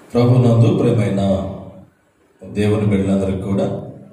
ప్రభునందు ప్రేమైన దేవుని బిడ్డలందరికీ కూడా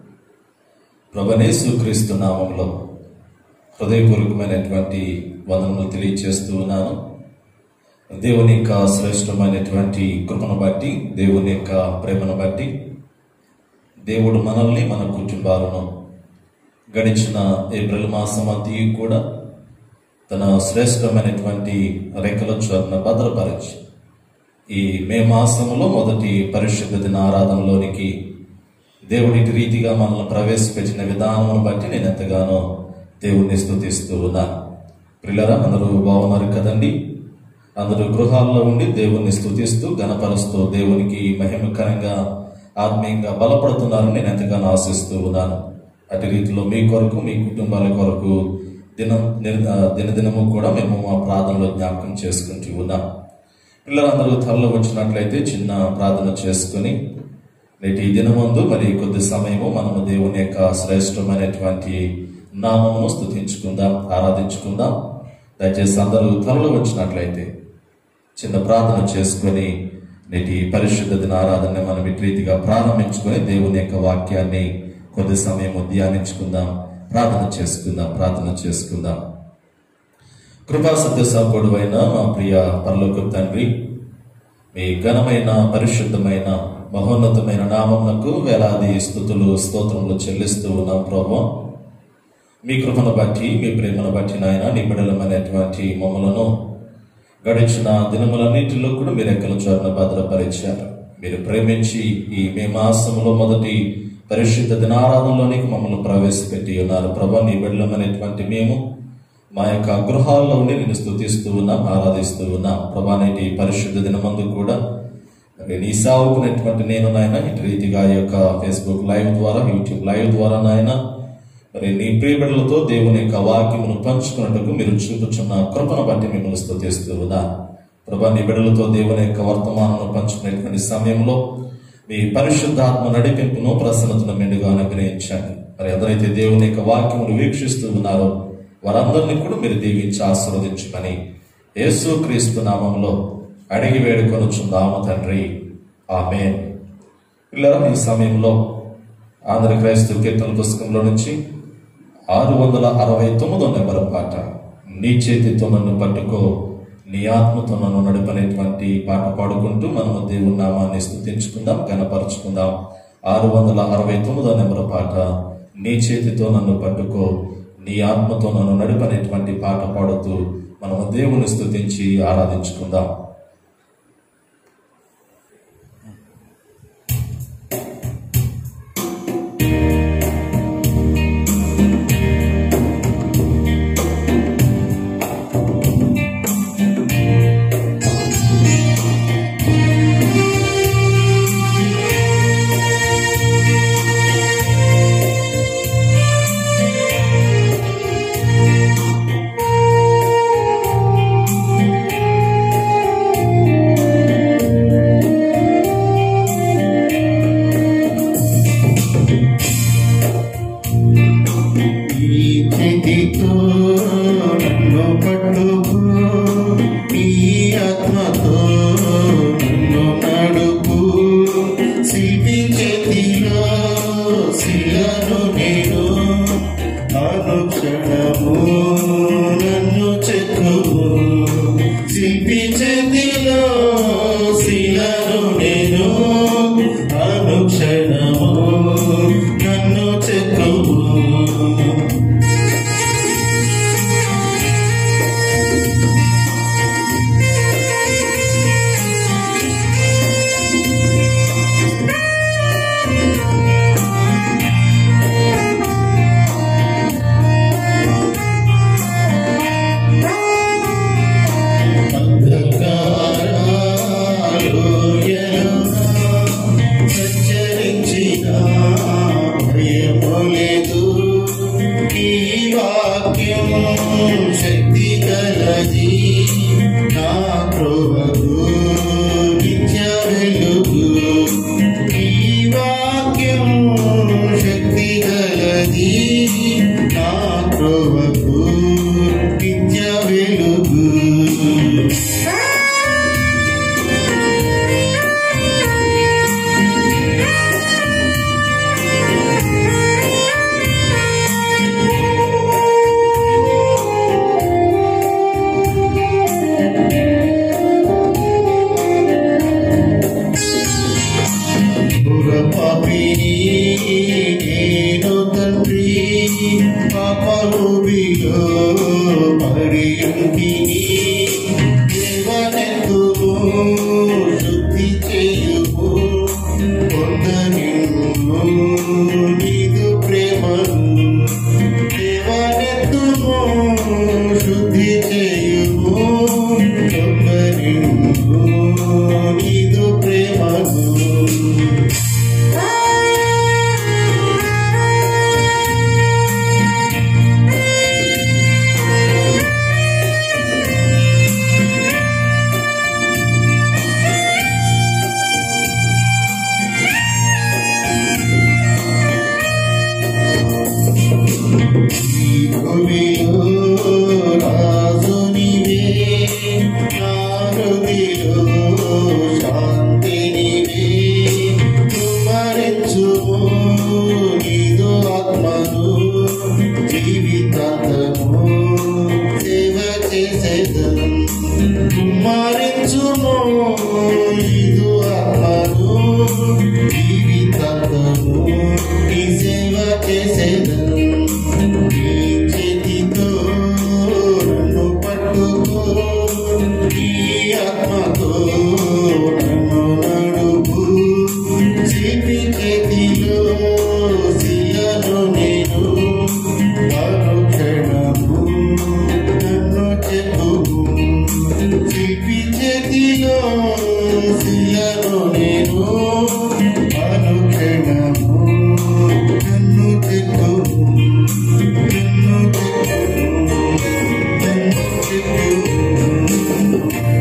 ప్రభనేసు క్రీస్తు నామంలో హృదయపూర్వకమైనటువంటి వందనములు తెలియచేస్తూ ఉన్నాను దేవుని యొక్క శ్రేష్టమైనటువంటి కృపను బట్టి దేవుని యొక్క ప్రేమను బట్టి దేవుడు మనల్ని మన కుటుంబాలను గడిచిన ఏప్రిల్ మాసం అంతయు కూడా తన శ్రేష్టమైనటువంటి రెక్కల చోరణ భద్రపరిచి ఈ మే మాసంలో మొదటి పరిశుద్ధ దిన ఆరాధనలోనికి దేవుడికి రీతిగా మనల్ని ప్రవేశపెట్టిన విధానం బట్టి నేను ఎంతగానో దేవుణ్ణి స్తుతిస్తూ ఉన్నాను పిల్లరా అందరూ బాగున్నారు కదండి అందరూ గృహాల్లో ఉండి దేవుణ్ణి స్తుతిస్తూ గణపరుస్తూ దేవునికి మహిమకరంగా ఆత్మీయంగా బలపడుతున్నారని నేను ఎంతగానో ఆశిస్తూ ఉన్నాను అటు రీతిలో మీ కొరకు మీ కుటుంబాల కొరకు దినం నిర్- ఆ, దినదినము కూడా మేము మా ప్రార్థనలో జ్ఞాపకం చేసుకుంటూ ఉన్నాం పిల్లలందరూ త్వరలో వచ్చినట్లయితే చిన్న ప్రార్థన చేసుకుని నేటి దినమందు మరి కొద్ది సమయము మనము దేవుని యొక్క శ్రేష్టమైనటువంటి నామమును స్తుతించుకుందాం ఆరాధించుకుందాం దయచేసి అందరూ త్వరలో వచ్చినట్లయితే చిన్న ప్రార్థన చేసుకొని నేటి పరిశుద్ధ దిన ఆరాధన మనం ఇటు రీతిగా ప్రారంభించుకొని దేవుని యొక్క వాక్యాన్ని కొద్ది సమయం ధ్యానించుకుందాం ప్రార్థన చేసుకుందాం ప్రార్థన చేసుకుందాం కృపా సత్య సంపూర్ణమైన మా ప్రియ పరలోక తండ్రి మీ ఘనమైన పరిశుద్ధమైన మహోన్నతమైన నామమునకు వేలాది స్థుతులు స్తోత్రములు చెల్లిస్తూ ఉన్నాం ప్రభు మీ కృపను బట్టి మీ ప్రేమను బట్టి నాయన నిబిడలమైనటువంటి మమ్మలను గడిచిన దినములన్నింటిలో కూడా మీరు ఎక్కల చోరణ భద్రపరిచారు మీరు ప్రేమించి ఈ మే మాసంలో మొదటి పరిశుద్ధ దినారాధనలోనికి మమ్మల్ని ప్రవేశపెట్టి ఉన్నారు ప్రభా నీ బిడ్డలమైనటువంటి మేము మా యొక్క గృహాల్లో ఉండి నేను స్తుతిస్తూ ఉన్నాం ఆరాధిస్తూ ఉన్నాం ప్రభా నేటి పరిశుద్ధ దినమందు కూడా మరి నీ సాగుకున్నటువంటి నేను నాయన ఇటు రీతిగా ఈ యొక్క ఫేస్బుక్ లైవ్ ద్వారా యూట్యూబ్ లైవ్ ద్వారా నాయన మరి నీ ప్రియబిడలతో దేవుని యొక్క వాక్యమును పంచుకున్నట్టుకు మీరు చూపుచున్న కృపను బట్టి మిమ్మల్ని స్తుతిస్తూ ఉన్నా ప్రభా నీ బిడ్డలతో దేవుని యొక్క వర్తమానము పంచుకునేటువంటి సమయంలో మీ పరిశుద్ధాత్మ నడిపింపును ప్రసన్నతను మెండుగా అనుగ్రహించండి మరి ఎవరైతే దేవుని యొక్క వాక్యమును వీక్షిస్తూ ఉన్నారో వారందరినీ కూడా మీరు దీవించి ఆశీర్వదించమని యేసు క్రీస్తు నామంలో అడిగి వేడుకొనుచున్నాము తండ్రి ఆమేన్ పిల్లల ఈ సమయంలో ఆంధ్ర క్రైస్తవ కీర్తన పుస్తకంలో నుంచి ఆరు వందల అరవై తొమ్మిదో నెంబర్ పాట నీ చేతితో నన్ను పట్టుకో నీ ఆత్మతో నన్ను నడిపనేటువంటి పాట పాడుకుంటూ మనము దేవుని నామాన్ని స్థుతించుకుందాం గణపరుచుకుందాం ఆరు వందల అరవై తొమ్మిదో నెంబర్ పాట నీ చేతితో నన్ను పట్టుకో నీ ఆత్మతో నన్ను నడిపనేటువంటి పాట పాడుతూ మనము దేవుని స్థుతించి ఆరాధించుకుందాం నీ ಇದು ఆత్మను జీవితము నీ సేవ చేసేదను నీ చేతితో నన్ను పట్టుకో నీ ఆత్మతో నన్ను నడుపు చేతి చేతిలో సియను నేను అనుక్షణము నన్ను చెప్పుము చిపి చేతిలో సియను నేను అనుక్షణము నన్ను చెప్పుము నన్ను చెప్పుము నన్ను చెప్పుము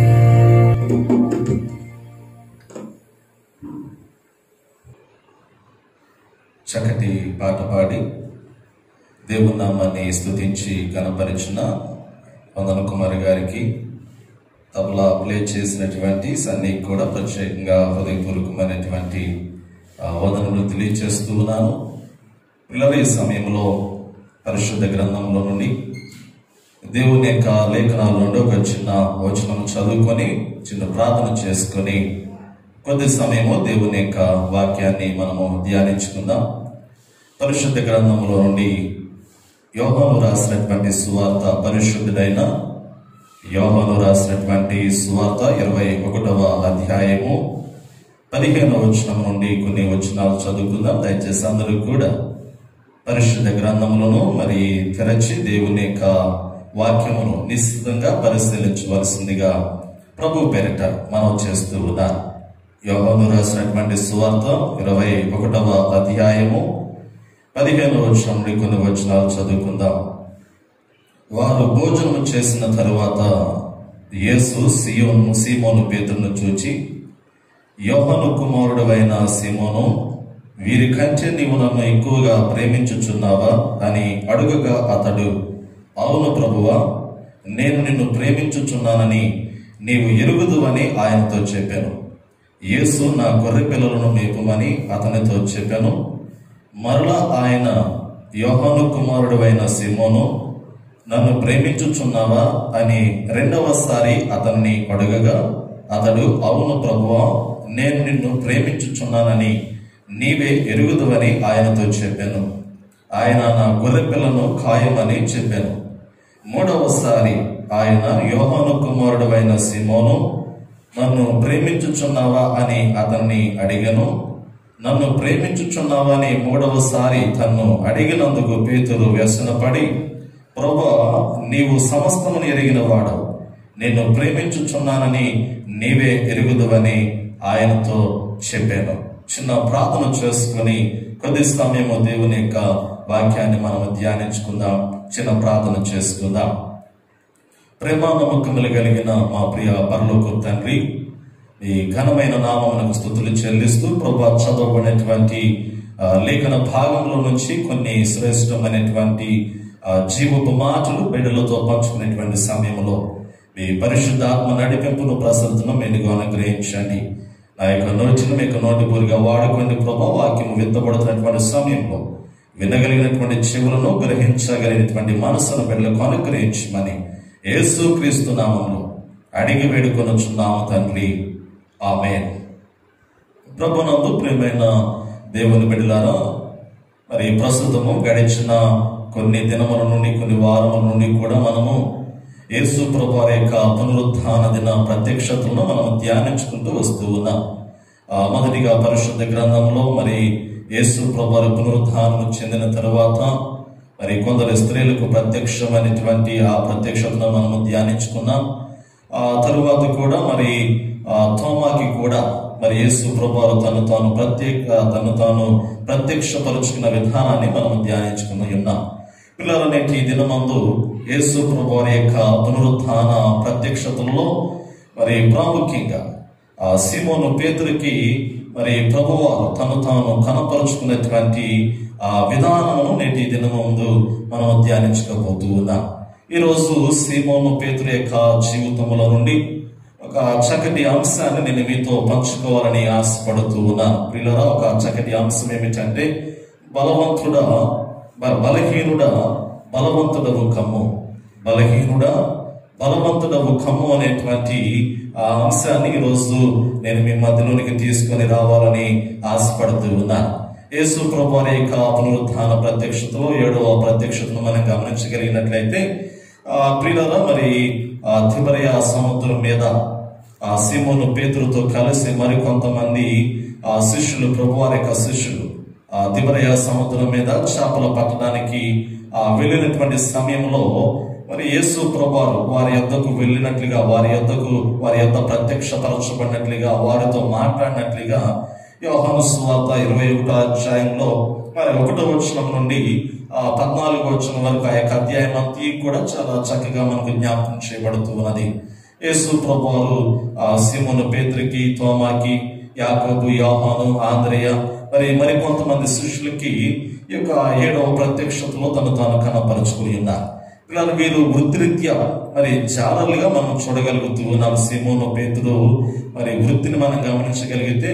చక్కటి పాట పాడి దేవుని నామాన్ని స్తుతించి గణపరిచిన వందన కుమార్ గారికి తబలా ప్లే చేసినటువంటి సన్నీ కూడా ప్రత్యేకంగా హృదయపూర్వకమైనటువంటి ఆ, వందనములు తెలియజేస్తూ ఉన్నాను పిల్లల ఈ సమయంలో పరిశుద్ధ గ్రంథంలో నుండి దేవుని యొక్క లేఖనాల నుండి ఒక చిన్న వచనం చదువుకొని చిన్న ప్రార్థన చేసుకొని కొద్ది సమయము దేవుని యొక్క వాక్యాన్ని మనము ధ్యానించుకుందాం పరిశుద్ధ గ్రంథంలో నుండి యోహాను రాసినటువంటి సువార్త పరిశుద్ధుడైన యోహాను రాసినటువంటి సువార్త ఇరవై ఒకటవ అధ్యాయము పదిహేనవ వచనం నుండి కొన్ని వచనాలు చదువుకుందాం దయచేసి అందరూ కూడా పరిశుద్ధ గ్రంథములను మరి తెరచి దేవుని యొక్క వాక్యమును నిశ్చితంగా పరిశీలించవలసిందిగా ప్రభు పేరిట మనం చేస్తూ ఉన్నాం యోహాను రాసినటువంటి సువార్త ఇరవై ఒకటవ అధ్యాయము పదిహేను వచనం నుండి కొన్ని వచనాలు చదువుకుందాం వారు భోజనం చేసిన తరువాత యేసు సియోను సీమోను పేతురును చూచి యోహను కుమారుడవైన సీమోను వీరి కంటే నీవు నన్ను ఎక్కువగా ప్రేమించుచున్నావా అని అడుగగా అతడు అవును ప్రభువా నేను నిన్ను ప్రేమించుచున్నానని నీవు ఎరుగుదువని ఆయనతో చెప్పాను యేసు నా గొర్రె పిల్లలను మేపుమని అతనితో చెప్పాను మరలా ఆయన యోహాను కుమారుడవైన సిమోను నన్ను ప్రేమించుచున్నావా అని రెండవసారి అతన్ని అడగగా అతడు అవును ప్రభువా నేను నిన్ను ప్రేమించుచున్నానని నీవే ఎరుగుదువని ఆయనతో చెప్పాను ఆయన నా గొర్రె పిల్లను ఖాయమని చెప్పాను మూడవసారి ఆయన యోహాను కుమారుడవైన సిమోను నన్ను ప్రేమించుచున్నావా అని అతన్ని అడిగను నన్ను ప్రేమించుచున్నావా అని మూడవసారి తన్ను అడిగినందుకు పేతురు వ్యసనపడి ప్రభా నీవు సమస్తమును ఎరిగిన వాడు నిన్ను ప్రేమించుచున్నానని నీవే ఎరుగుదువని ఆయనతో చెప్పాను చిన్న ప్రార్థన చేసుకుని కొద్ది సమయము దేవుని యొక్క వాక్యాన్ని మనం ధ్యానించుకుందాం చిన్న ప్రార్థన చేసుకుందాం ప్రేమ నమ్మకములు కలిగిన మా ప్రియ పరలోక తండ్రి ఈ ఘనమైన నామమునకు స్థుతులు చెల్లిస్తూ ప్రభా చదవబడినటువంటి ఆ, లేఖన భాగంలో నుంచి కొన్ని శ్రేష్టమైనటువంటి ఆ, జీవపు మాటలు బిడ్డలతో పంచుకునేటువంటి సమయంలో మీ పరిశుద్ధాత్మ నడిపింపును ప్రసంతను మెనుగు అనుగ్రహించండి నా యొక్క నోటిని మీకు నోటి పూరిగా వాడుకోండి ప్రభా వాక్యము విత్తబడుతున్నటువంటి సమయంలో వినగలిగినటువంటి చెవులను గ్రహించగలిగినటువంటి మనసును బిడ్డలకు అనుగ్రహించమని యేసు క్రీస్తు నామంలో అడిగి వేడుకొనుచున్నాము తండ్రి ఆమెన్ ప్రభునందు ప్రియమైన దేవుని బిడ్డలారా మరి ప్రస్తుతము గడిచిన కొన్ని దినముల నుండి కొన్ని వారముల నుండి కూడా మనము యేసు ప్రభు వారి యొక్క పునరుత్థాన దిన ప్రత్యక్షతలను మనం ధ్యానించుకుంటూ వస్తూ ఉన్నాం ఆ, మొదటిగా పరిశుద్ధ గ్రంథంలో మరి యేసు ప్రభు వారి పునరుత్థానం చెందిన తరువాత మరి కొందరు స్త్రీలకు ప్రత్యక్షమైనటువంటి ఆ ప్రత్యక్షతను మనము ధ్యానించుకున్నాం ఆ తరువాత కూడా మరి ఆ తోమాకి కూడా మరి యేసు ప్రభువారు తను తాను ప్రత్యేక తను తాను ప్రత్యక్షపరుచుకున్న విధానాన్ని మనం ధ్యానించుకుని ఉన్నాం పిల్లల నేటి ఈ దినమందు యేసు ప్రభువారి యొక్క పునరుత్థాన ప్రత్యక్షతల్లో మరి ప్రాముఖ్యంగా ఆ సీమోను పేతురికి మరి ప్రభువారు తను తాను కనపరుచుకున్నటువంటి ఆ విధానమును నేటి దినమందు మనం ధ్యానించకపోతూ ఉన్నాం ఈరోజు సీమోను పేతురు యొక్క జీవితముల నుండి ఒక చక్కటి అంశాన్ని నేను మీతో పంచుకోవాలని ఆశపడుతూ ఉన్నాను ప్రియులరా ఒక చక్కటి అంశం ఏమిటంటే బలవంతుడా బ- బలహీనుడా బలవంతుడవు కమ్ము బలహీనుడా బలవంతుడవు కమ్ము అనేటువంటి ఆ అంశాన్ని ఈరోజు నేను మీ మధ్యలోనికి తీసుకొని రావాలని ఆశపడుతూ ఉన్నాను యేసు ప్రభు వారి యొక్క పునరుత్థాన ప్రత్యక్షతలో ఏడవ ప్రత్యక్షతను మనం గమనించగలిగినట్లయితే ఆ ప్రియులరా మరి ఆ తిబరయ సముద్రం మీద ఆ సీమోను పేతురుతో కలిసి మరికొంతమంది ఆ శిష్యులు ప్రభు వారి యొక్క శిష్యులు ఆ తిబరయ సముద్రం మీద చేపలు పట్టడానికి ఆ వెళ్ళినటువంటి సమయంలో మరి యేసు ప్రభువారు వారి యొద్దకు వెళ్ళినట్లుగా వారి యొద్దకు వారి యొద్ద ప్రత్యక్షపరచబడినట్లుగా వారితో మాట్లాడినట్లుగా యోహాను సువార్త ఇరవై ఒకటో అధ్యాయంలో మరి ఒకటో వచనం నుండి ఆ పద్నాలుగో వచనం వరకు ఆ యొక్క అధ్యాయం అంతా కూడా చాలా చక్కగా మనకు జ్ఞాపకం చేయబడుతూ ఉన్నది యేసు ప్రభువారు ఆ సీమోను పేతురికి తోమాకి యాకోబు యోహాను ఆంధ్రయ మరి మరి కొంతమంది శిష్యులకి ఈ యొక్క ఏడవ ప్రత్యక్షతలో తను తాను కనపరుచుకుని ఉన్నారు పిల్లలు వీరు వృత్తిరీత్యా మరి జాలలుగా మనం చూడగలుగుతూ ఉన్నాం సీమోను పేతుడు మరి వృత్తిని మనం గమనించగలిగితే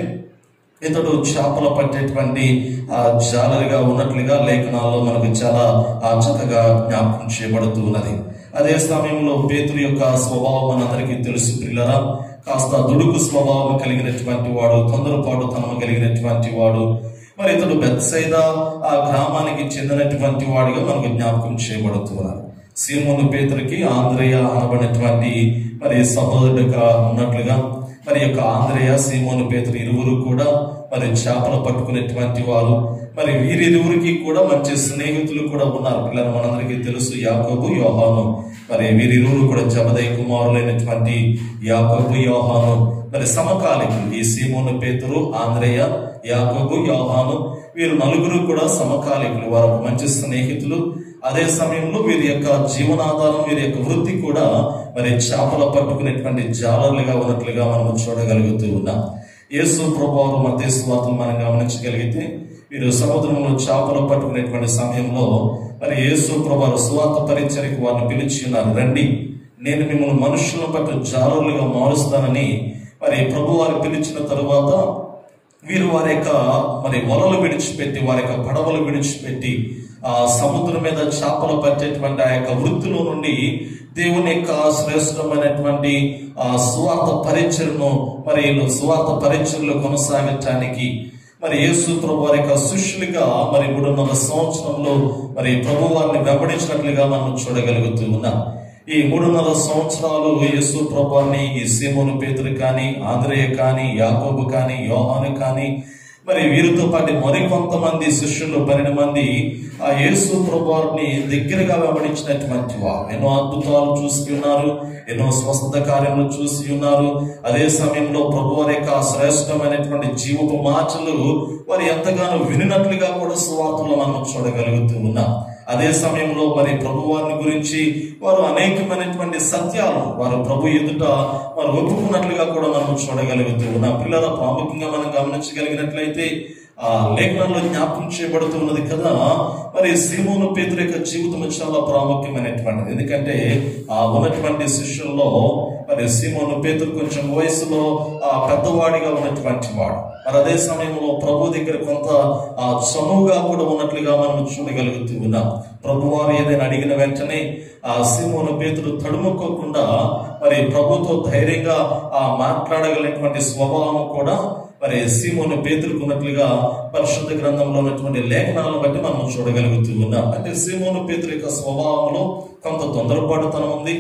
ఇతడు చేపలు పట్టేటువంటి ఆ జాలరిగా ఉన్నట్లుగా లేఖనాల్లో మనకు చాలా ఆ చక్కగా జ్ఞాపకం చేయబడుతూ ఉన్నది అదే సమయంలో పేతురు యొక్క స్వభావం మనందరికీ తెలుసు పిల్లరా కాస్త దుడుకు స్వభావం కలిగినటువంటి వాడు తొందరపాటు తనము కలిగినటువంటి వాడు మరి ఇతడు బెత్సైదా ఆ గ్రామానికి చెందినటువంటి వాడిగా మనకు జ్ఞాపకం చేయబడుతున్నారు సీమోను పేతురికి ఆంధ్రయ అనబడినటువంటి మరి సహోదరుడుగా ఉన్నట్లుగా మరి యొక్క ఆంధ్రయ సీమోను పేతురు ఇరువురు కూడా మరి చేపలు పట్టుకునేటువంటి వారు మరి వీరిరువురికి కూడా మంచి స్నేహితులు కూడా ఉన్నారు పిల్లలు మనందరికీ తెలుసు యాకోబు యోహాను మరి వీరిరువురు కూడా జబదై కుమారులైనటువంటి యాకోబు యోహాను మరి సమకాలికులు ఈ సీమోను పేతురు ఆంధ్రయ యాకోబు యోహాను వీరు నలుగురు కూడా సమకాలికులు వారు ఒక మంచి స్నేహితులు అదే సమయంలో వీరి యొక్క జీవనాధారం వీరి యొక్క వృత్తి కూడా మరి చేపలు పట్టుకునేటువంటి జాలర్లుగా ఉన్నట్లుగా మనం చూడగలుగుతూ ఉన్నాం యేసు ప్రభావం మధ్య స్వాతం మనం గమనించగలిగితే వీరు సముద్రంలో చేపలు పట్టుకునేటువంటి సమయంలో మరి యేసు ప్రభావ స్వాత పరిచయకు వారిని పిలిచి ఉన్నారు రండి నేను మిమ్మల్ని మనుషులను పట్టు జాలర్లుగా మారుస్తానని మరి ప్రభు వారు పిలిచిన తరువాత వీరు వారి యొక్క మరి వలలు విడిచిపెట్టి వారి యొక్క పడవలు విడిచిపెట్టి ఆ సముద్రం మీద చేపలు పట్టేటువంటి ఆ యొక్క వృత్తిలో నుండి దేవుని యొక్క శ్రేష్టమైనటువంటి ఆ స్వార్థ పరిచయను మరి వీళ్ళు స్వార్థ పరిచయలు కొనసాగించడానికి మరి యేసు ప్రభు వారి యొక్క శిష్యులుగా మరి మూడున్నర సంవత్సరంలో మరి ప్రభు వారిని వెంబడించినట్లుగా మనం చూడగలుగుతూ ఉన్నాం ఈ మూడున్నర సంవత్సరాలు యేసు ప్రభువాన్ని ఈ సీమోను పేతురు కానీ ఆంధ్రయ్య కానీ యాకోబు కానీ యోహాను కానీ మరి వీరితో పాటు మరికొంతమంది శిష్యులు పన్నెండు మంది ఆ యేసు ప్రభువారిని దగ్గరగా వెంబడించినటువంటి వారు ఎన్నో అద్భుతాలు చూసి ఉన్నారు ఎన్నో స్వస్థత కార్యములు చూసి ఉన్నారు అదే సమయంలో ప్రభు వారి యొక్క శ్రేష్టమైనటువంటి జీవపు మాటలు వారు ఎంతగానో వినినట్లుగా కూడా సువార్తలు మనం చూడగలుగుతూ ఉన్నాం అదే సమయంలో మరి ప్రభు వారిని గురించి వారు అనేకమైనటువంటి సత్యాలు వారు ప్రభు ఎదుట వారు ఒప్పుకున్నట్లుగా కూడా మనం చూడగలుగుతూ ఉన్నాం పిల్లల ప్రాముఖ్యంగా మనం గమనించగలిగినట్లయితే ఆ లేఖనంలో జ్ఞాపకం చేయబడుతున్నది కదా మరి సీమోను పేతురు యొక్క జీవితం చాలా ప్రాముఖ్యమైనటువంటిది ఎందుకంటే ఆ ఉన్నటువంటి శిష్యుల్లో మరి సీమోను పేతురు కొంచెం వయసులో ఆ పెద్దవాడిగా ఉన్నటువంటి వాడు మరి అదే సమయంలో ప్రభు దగ్గర కొంత ఆ చనువుగా కూడా ఉన్నట్లుగా మనం చూడగలుగుతూ ఉన్నాం ప్రభు వారు ఏదైనా అడిగిన వెంటనే ఆ సీమోను పేతుడు తడుముకోకుండా మరి ప్రభుతో ధైర్యంగా ఆ మాట్లాడగలిగినటువంటి స్వభావం కూడా మరి సీమోను పేతులకు ఉన్నట్లుగా పరిశుద్ధ గ్రంథంలో ఉన్నటువంటి లేఖనాలను బట్టి మనం చూడగలుగుతూ ఉన్నాం అంటే సీమోను పేతుల యొక్క స్వభావంలో కొంత తొందరపాటుతనం ఉంది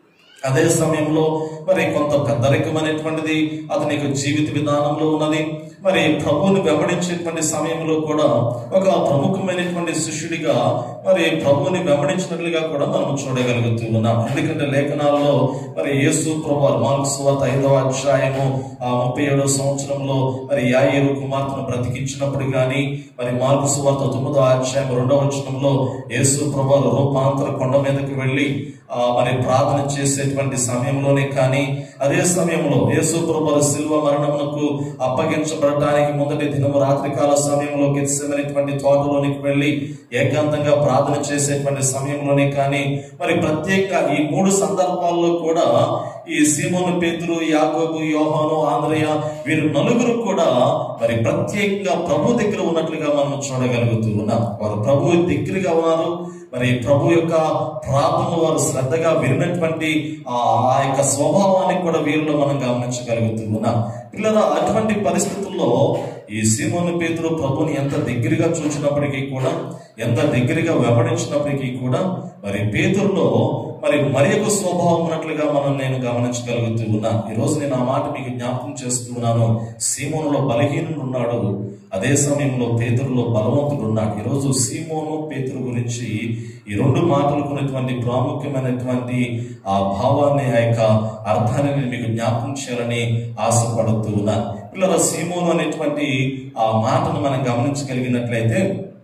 అదే సమయంలో మరి కొంత పెద్దరికమైనటువంటిది అతని యొక్క జీవిత విధానంలో ఉన్నది మరి ప్రభువుని వెంబడించేటువంటి సమయంలో కూడా ఒక ప్రముఖమైనటువంటి శిష్యుడిగా మరి ప్రభువుని వెంబడించినట్లుగా కూడా మనం చూడగలుగుతూ ఉన్నాం ఎందుకంటే లేఖనాలలో మరి యేసు ప్రభు మార్కు సువార్త ఐదవ అధ్యాయము ఆ ముప్పై ఏడవ సంవత్సరంలో మరి యాయేరు కుమార్తెను బ్రతికించినప్పుడు కానీ మరి మార్కు సువార్త తొమ్మిదవ అధ్యాయం రెండవ వచనంలో యేసు ప్రభు రూపాంతర కొండ మీదకి వెళ్ళి ఆ మరి ప్రార్థన చేసేటువంటి సమయంలోనే కానీ అదే సమయంలో యేసు ప్రభు శిల్వ మరణమునకు అప్పగించబడటానికి మొదటి దినము రాత్రికాల సమయంలో గెలిసేమైనటువంటి తోటలోనికి వెళ్ళి ఏకాంతంగా ప్రార్థన చేసేటువంటి సమయంలోనే కానీ మరి ప్రత్యేక ఈ మూడు సందర్భాల్లో కూడా ఈ సీమోను పేతురు యాకోబు యోహాను ఆంధ్రయ వీరు నలుగురు కూడా మరి ప్రత్యేకంగా ప్రభు దగ్గర ఉన్నట్లుగా మనం చూడగలుగుతూ ఉన్నాం వారు ప్రభు దగ్గరగా ఉన్నారు మరి ప్రభు యొక్క ప్రార్థనలు వారు శ్రద్ధగా విన్నటువంటి ఆ ఆ యొక్క స్వభావాన్ని కూడా వీరిలో మనం గమనించగలుగుతూ ఉన్నాం పిల్లల అటువంటి పరిస్థితుల్లో ఈ సీమోను పేతురు ప్రభుని ఎంత దగ్గరగా చూసినప్పటికీ కూడా ఎంత దగ్గరగా వెంబడించినప్పటికీ కూడా మరి పేతురులో మరి మరి ఒక స్వభావం ఉన్నట్లుగా మనం నేను గమనించగలుగుతూ ఉన్నాను ఈ రోజు నేను ఆ మాట మీకు జ్ఞాపకం చేస్తున్నాను సీమోనులో బలహీనుడు ఉన్నాడు అదే సమయంలో పేతురులో బలవంతుడు ఉన్నాడు ఈరోజు సీమోను పేతురు గురించి ఈ రెండు మాటలకు ఉన్నటువంటి ప్రాముఖ్యమైనటువంటి ఆ భావాన్ని ఆ యొక్క అర్థాన్ని నేను మీకు జ్ఞాపకం చేయాలని ఆశపడుతూ ఉన్నాను పిల్లల సీమోను అనేటువంటి ఆ మాటను మనం గమనించగలిగినట్లయితే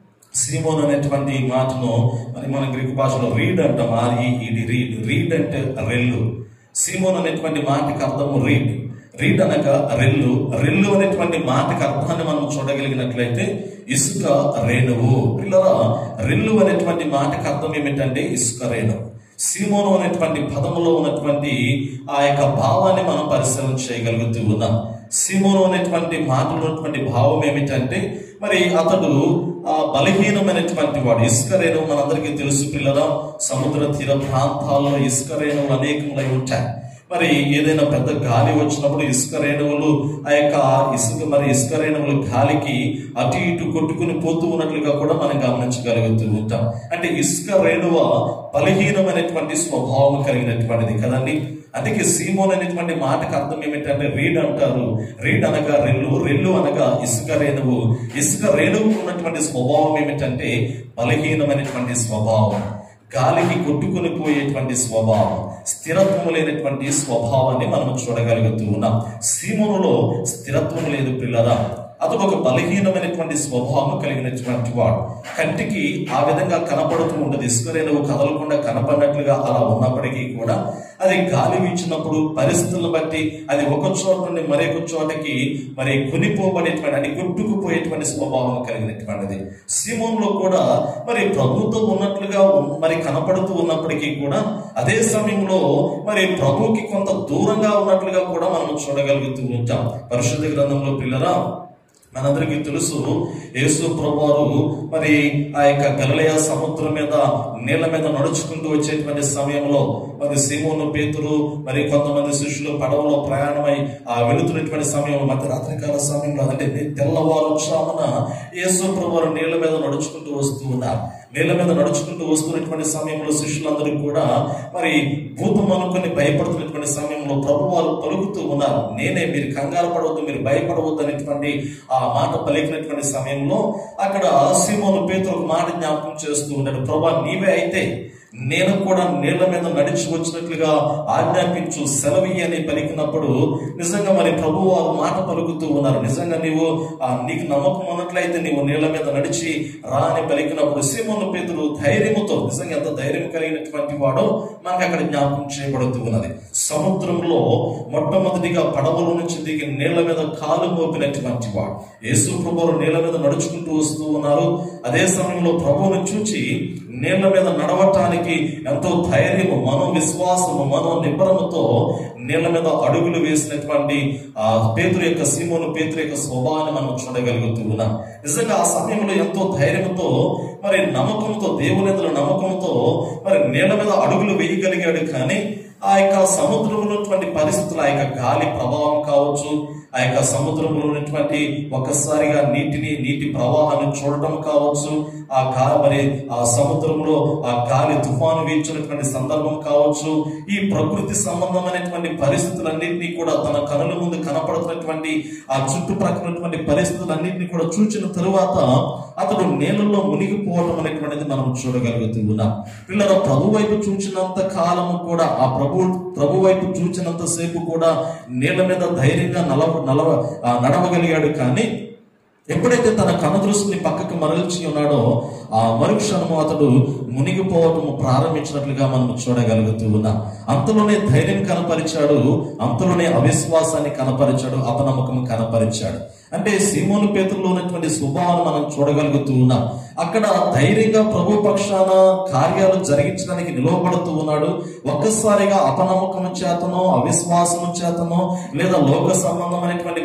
సీమోన్ అనేటువంటి మాటను మరి మన గ్రీకు భాషలో రీడ్ అంటాం ఆర్ఈ ఇది రీడ్ రీడ్ అంటే రెల్లు సీమోన్ అనేటువంటి మాటకి అర్థము రీడ్ రీడ్ అనగా రెల్లు రెల్లు అనేటువంటి మాటకి అర్థాన్ని మనం చూడగలిగినట్లయితే ఇసుక రేణువు పిల్లరా రెల్లు అనేటువంటి మాటకి అర్థం ఏమిటంటే ఇసుక రేణువు సీమోను అనేటువంటి పదములో ఉన్నటువంటి ఆ యొక్క భావాన్ని మనం పరిశీలన చేయగలుగుతూ ఉన్నాం సీమోను అనేటువంటి మాటలో ఉన్నటువంటి భావం ఏమిటంటే మరి అతడు ఆ బలహీనమైనటువంటి వాడు ఇసుక రేణువు మనందరికీ తెలుసు పిల్లరా సముద్ర తీర ప్రాంతాల్లో ఇసుక రేణువులు అనేకములై ఉంటాయి మరి ఏదైనా పెద్ద గాలి వచ్చినప్పుడు ఇసుక రేణువులు ఆ యొక్క ఇసుక మరి ఇసుక రేణువులు గాలికి అటు ఇటు కొట్టుకుని పోతూ ఉన్నట్లుగా కూడా మనం గమనించగలుగుతూ ఉంటాం అంటే ఇసుక రేణువ బలహీనమైనటువంటి స్వభావం కలిగినటువంటిది కదండి అందుకే సీమోన్ అనేటువంటి మాటకు అర్థం ఏమిటంటే రీడ్ అంటారు రీడ్ అనగా రెల్లు రెల్లు అనగా ఇసుక రేణువు ఇసుక రేణువు ఉన్నటువంటి స్వభావం ఏమిటంటే బలహీనమైనటువంటి స్వభావం గాలికి కొట్టుకుని పోయేటువంటి స్వభావం స్థిరత్వం లేనటువంటి స్వభావాన్ని మనం చూడగలుగుతూ ఉన్నాం సీమోనులో స్థిరత్వం లేదు పిల్లరా అతడు ఒక బలహీనమైనటువంటి స్వభావం కలిగినటువంటి వాడు కంటికి ఆ విధంగా కనపడుతూ ఉండదు ఇసుకరేణువు కదలకుండా కనపడినట్లుగా అలా ఉన్నప్పటికీ కూడా అది గాలి వీచినప్పుడు పరిస్థితులను బట్టి అది ఒక చోట నుండి మరొక చోటకి మరి కొనిపోబడేటువంటి అది కొట్టుకుపోయేటువంటి స్వభావం కలిగినటువంటిది సీమోన్లో కూడా మరి ప్రభుత్వం ఉన్నట్లుగా ఉన్- మరి కనపడుతూ ఉన్నప్పటికీ కూడా అదే సమయంలో మరి ప్రభుకి కొంత దూరంగా ఉన్నట్లుగా కూడా మనం చూడగలుగుతూ ఉంటాం పరిశుద్ధ గ్రంథంలో పిల్లరా మనందరికీ తెలుసు యేసు ప్రభువారు మరి ఆ యొక్క గలలయ సముద్రం మీద నీళ్ల మీద నడుచుకుంటూ వచ్చేటువంటి సమయంలో మరి సీమోను పేతురు మరి కొంతమంది శిష్యులు పడవలో ప్రయాణమై ఆ వెళుతున్నటువంటి సమయంలో మధ్యరాత్రి కాల సమయంలో అంటే తెల్లవారుజామున యేసు ప్రభువారు నీళ్ల మీద నడుచుకుంటూ వస్తూ ఉన్నారు నీళ్ల మీద నడుచుకుంటూ వస్తున్నటువంటి సమయంలో శిష్యులందరూ కూడా మరి భూతం అనుకుని భయపడుతున్నటువంటి సమయంలో ప్రభు వారు పలుకుతూ ఉన్నారు నేనే మీరు కంగారు పడవద్దు మీరు భయపడవద్దు అనేటువంటి ఆ మాట పలికినటువంటి సమయంలో అక్కడ సీమోను పేతురు ఒక మాట జ్ఞాపకం చేస్తూ ఉన్నాడు ప్రభా నీవే అయితే నేను కూడా నీళ్ల మీద నడిచి వచ్చినట్లుగా ఆజ్ఞాపించు సెలవి అని పలికినప్పుడు నిజంగా మరి ప్రభు వారు మాట పలుకుతూ ఉన్నారు నిజంగా నీవు ఆ, నీకు నమ్మకం ఉన్నట్లయితే నీవు నీళ్ల మీద నడిచి రా అని పలికినప్పుడు సీమోను పేతురు ధైర్యముతో నిజంగా ఎంత ధైర్యం కలిగినటువంటి వాడో మనకు అక్కడ జ్ఞాపకం చేయబడుతూ ఉన్నది సముద్రంలో మొట్టమొదటిగా పడవల నుంచి దిగి నీళ్ల మీద కాలు మోపినటువంటి వాడు యేసు ప్రభువు నీళ్ల మీద నడుచుకుంటూ వస్తూ ఉన్నారు అదే సమయంలో ప్రభువును చూచి నీళ్ల మీద నడవటానికి ఎంతో ధైర్యము మనో విశ్వాసము మనో నిబ్బరముతో నీళ్ల మీద అడుగులు వేసినటువంటి ఆ పేతురు యొక్క సీమోను పేతురు యొక్క స్వభావాన్ని మనం చూడగలుగుతూ ఉన్నాం నిజంగా ఆ సమయంలో ఎంతో ధైర్యంతో మరి నమ్మకంతో దేవుని ఎదురు నమ్మకంతో మరి నీళ్ల మీద అడుగులు వేయగలిగాడు కానీ ఆ యొక్క సముద్రంలో ఉన్నటువంటి పరిస్థితులు ఆ యొక్క గాలి ప్రభావం కావచ్చు ఆ యొక్క సముద్రంలో ఉన్నటువంటి ఒక్కసారిగా నీటిని నీటి ప్రవాహాన్ని చూడటం కావచ్చు ఆ గా మరి ఆ సముద్రంలో ఆ గాలి తుఫాను వీచినటువంటి సందర్భం కావచ్చు ఈ ప్రకృతి సంబంధమైనటువంటి పరిస్థితులన్నింటినీ కూడా తన కనుల ముందు కనపడుతున్నటువంటి ఆ చుట్టుప్రక్కల ఉన్నటువంటి పరిస్థితులన్నింటినీ కూడా చూచిన తరువాత అతడు నీళ్ళలో మునిగిపోవటం అనేటువంటిది మనం చూడగలుగుతూ ఉన్నాం పిల్లల ప్రభు వైపు చూచినంత కాలము కూడా ఆ ప్రభు ప్రభు వైపు చూచినంత సేపు కూడా నీళ్ళ మీద ధైర్యంగా నలవ నలవ ఆ, నడవగలిగాడు కానీ ఎప్పుడైతే తన కనుదృష్టిని పక్కకు మరల్చి ఉన్నాడో ఆ మరుక్షణము అతడు మునిగిపోవటము ప్రారంభించినట్లుగా మనం చూడగలుగుతూ ఉన్నాం అంతలోనే ధైర్యం కనపరిచాడు అంతలోనే అవిశ్వాసాన్ని కనపరిచాడు అపనమ్మకం కనపరిచాడు అంటే సీమోను పేతుల్లో ఉన్నటువంటి స్వభావాన్ని మనం చూడగలుగుతూ ఉన్నాం అక్కడ ధైర్యంగా ప్రభు పక్షాన కార్యాలు జరిగించడానికి నిలవబడుతూ ఉన్నాడు ఒక్కసారిగా అపనమ్మకం చేతనో అవిశ్వాసము చేతనో లేదా లోక సంబంధమైనటువంటి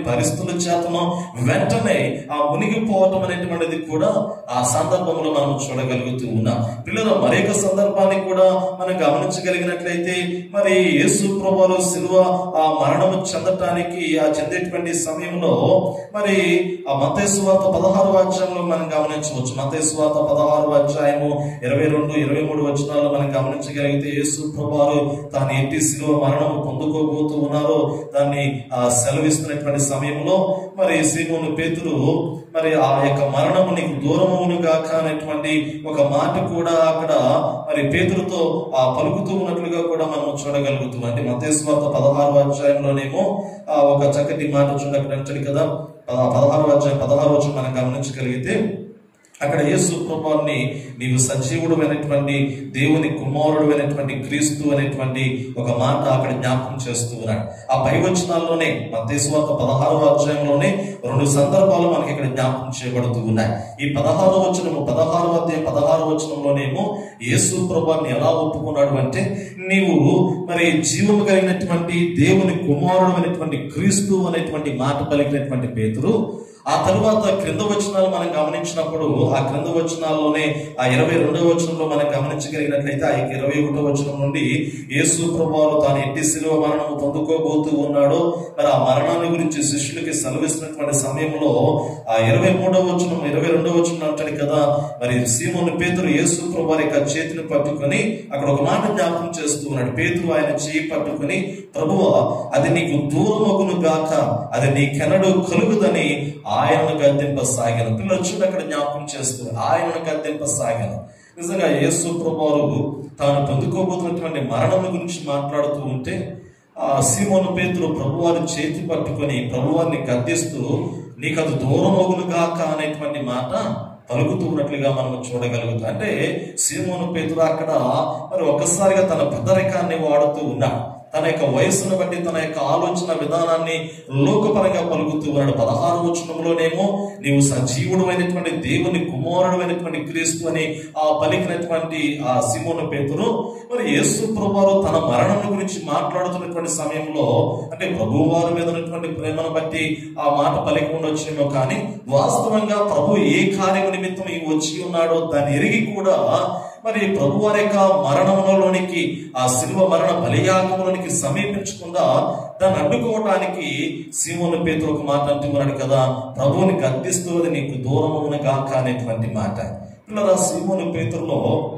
పరిస్థితుల చేతనో వెంటనే ఆ మునిగిపోవటం అనేటువంటిది కూడా ఆ సందర్భంలో మనం చూడగలుగుతూ ఉన్నాం పిల్లల మరొక సందర్భాన్ని కూడా మనం గమనించగలిగినట్లయితే మరి యేసు ప్రభువారు సిలువ ఆ మరణము చెందటానికి ఆ చెందేటువంటి సమయంలో మరి ఆ మతేశ్వాత పదహారు అధ్యాయంలో మనం గమనించవచ్చు మతేశ్వాత పదహారు అధ్యాయము ఇరవై రెండు ఇరవై మూడు వచనాల్లో మనం గమనించగలిగితే యేసు ప్రభువారు తాను ఎట్టి శిలువ మరణము పొందుకోబోతూ ఉన్నారో దాన్ని ఆ సెలవిస్తున్నటువంటి సమయంలో మరి సీమోను పేతురు మరి ఆ యొక్క మరణము నీకు దూరమును గాక అనేటువంటి ఒక మాట కూడా అక్కడ మరి పేతురుతో ఆ పలుకుతూ ఉన్నట్లుగా కూడా మనం చూడగలుగుతాం అంటే మతేశ్వార్త పదహారు అధ్యాయంలోనేమో ఆ ఒక చక్కటి మాట చూడండి అక్కడ అంటాడు కదా పద- పదహారు అధ్యాయం పదహారు వచ్చి మనం గమనించగలిగితే అక్కడ యేసు ప్రభువాన్ని నీవు సజీవుడు అయినటువంటి దేవుని కుమారుడు అయినటువంటి క్రీస్తు అనేటువంటి ఒక మాట అక్కడ జ్ఞాపకం చేస్తూ ఉన్నాడు ఆ పై వచనాల్లోనే మతేశ్వాత పదహారవ అధ్యాయంలోనే రెండు సందర్భాలు మనకి ఇక్కడ జ్ఞాపకం చేయబడుతూ ఉన్నాయి ఈ పదహారవ వచనము పదహారవ అధ్యాయం పదహారవ వచనంలోనేమో యేసు ప్రభువాన్ని ఎలా ఒప్పుకున్నాడు అంటే నీవు మరి జీవము కలిగినటువంటి దేవుని కుమారుడు అయినటువంటి క్రీస్తు అనేటువంటి మాట పలికినటువంటి పేతురు ఆ తరువాత క్రింద వచనాలు మనం గమనించినప్పుడు ఆ క్రింద వచనాల్లోనే ఆ ఇరవై రెండవ వచనంలో మనం గమనించగలిగినట్లయితే ఆ ఇరవై ఒకటో వచనం నుండి యేసు ప్రభువారు తాను ఎట్టి శిలువ మరణము పొందుకోబోతూ ఉన్నాడో మరి ఆ మరణాన్ని గురించి శిష్యులకి సెలవిస్తున్నటువంటి సమయంలో ఆ ఇరవై మూడవ వచనం ఇరవై రెండవ వచనం అంటాడు కదా మరి సీమోను పేతురు యేసు ప్రభు యొక్క చేతిని పట్టుకొని అక్కడ ఒక మాట జ్ఞాపకం చేస్తూ ఉన్నాడు పేతురు ఆయన చేయి పట్టుకొని ప్రభువా అది నీకు దూరమగును గాక అది నీకెనడు కలుగుదని ఆయనను గద్దెంపసాగాను పిల్లలు చూడండి అక్కడ జ్ఞాపకం చేస్తూ ఆయనను గద్దెంపసాగాను నిజంగా యేసు ప్రభువారు తాను పొందుకోబోతున్నటువంటి మరణం గురించి మాట్లాడుతూ ఉంటే ఆ సీమోను పేతురు ప్రభువారి చేతి పట్టుకొని ప్రభువారిని గద్దిస్తూ నీకు అది దూరమగును గాక అనేటువంటి మాట పలుకుతూ ఉన్నట్లుగా మనం చూడగలుగుతాం అంటే సీమోను పేతురు అక్కడ మరి ఒక్కసారిగా తన పెద్దరికాన్ని వాడుతూ ఉన్నాడు తన యొక్క వయస్సును బట్టి తన యొక్క ఆలోచన విధానాన్ని లోకపరంగా పలుకుతూ ఉన్నాడు పదహారు వచనంలోనేమో నీవు సజీవుడు అయినటువంటి దేవుని కుమారుడు అయినటువంటి క్రీస్తు అని ఆ పలికినటువంటి ఆ సిమోను పేతురు మరి యేసు ప్రభువారు తన మరణం గురించి మాట్లాడుతున్నటువంటి సమయంలో అంటే ప్రభువు వారి మీద ఉన్నటువంటి ప్రేమను బట్టి ఆ మాట పలికి ఉండొచ్చేమో కానీ వాస్తవంగా ప్రభు ఏ కార్యం నిమిత్తం ఈ వచ్చి ఉన్నాడో దాన్ని ఎరిగి కూడా మరి ప్రభు వారి యొక్క మరణంలోనికి ఆ శిల్వ మరణ బలియాగంలోనికి సమీపించకుండా దాన్ని అడ్డుకోవడానికి సీమోను పేతురు ఒక మాట అంటున్నాడు కదా ప్రభువుని గద్దిస్తూ అది నీకు దూరమున గాక అనేటువంటి మాట పిల్లల సీమోను పేతురులో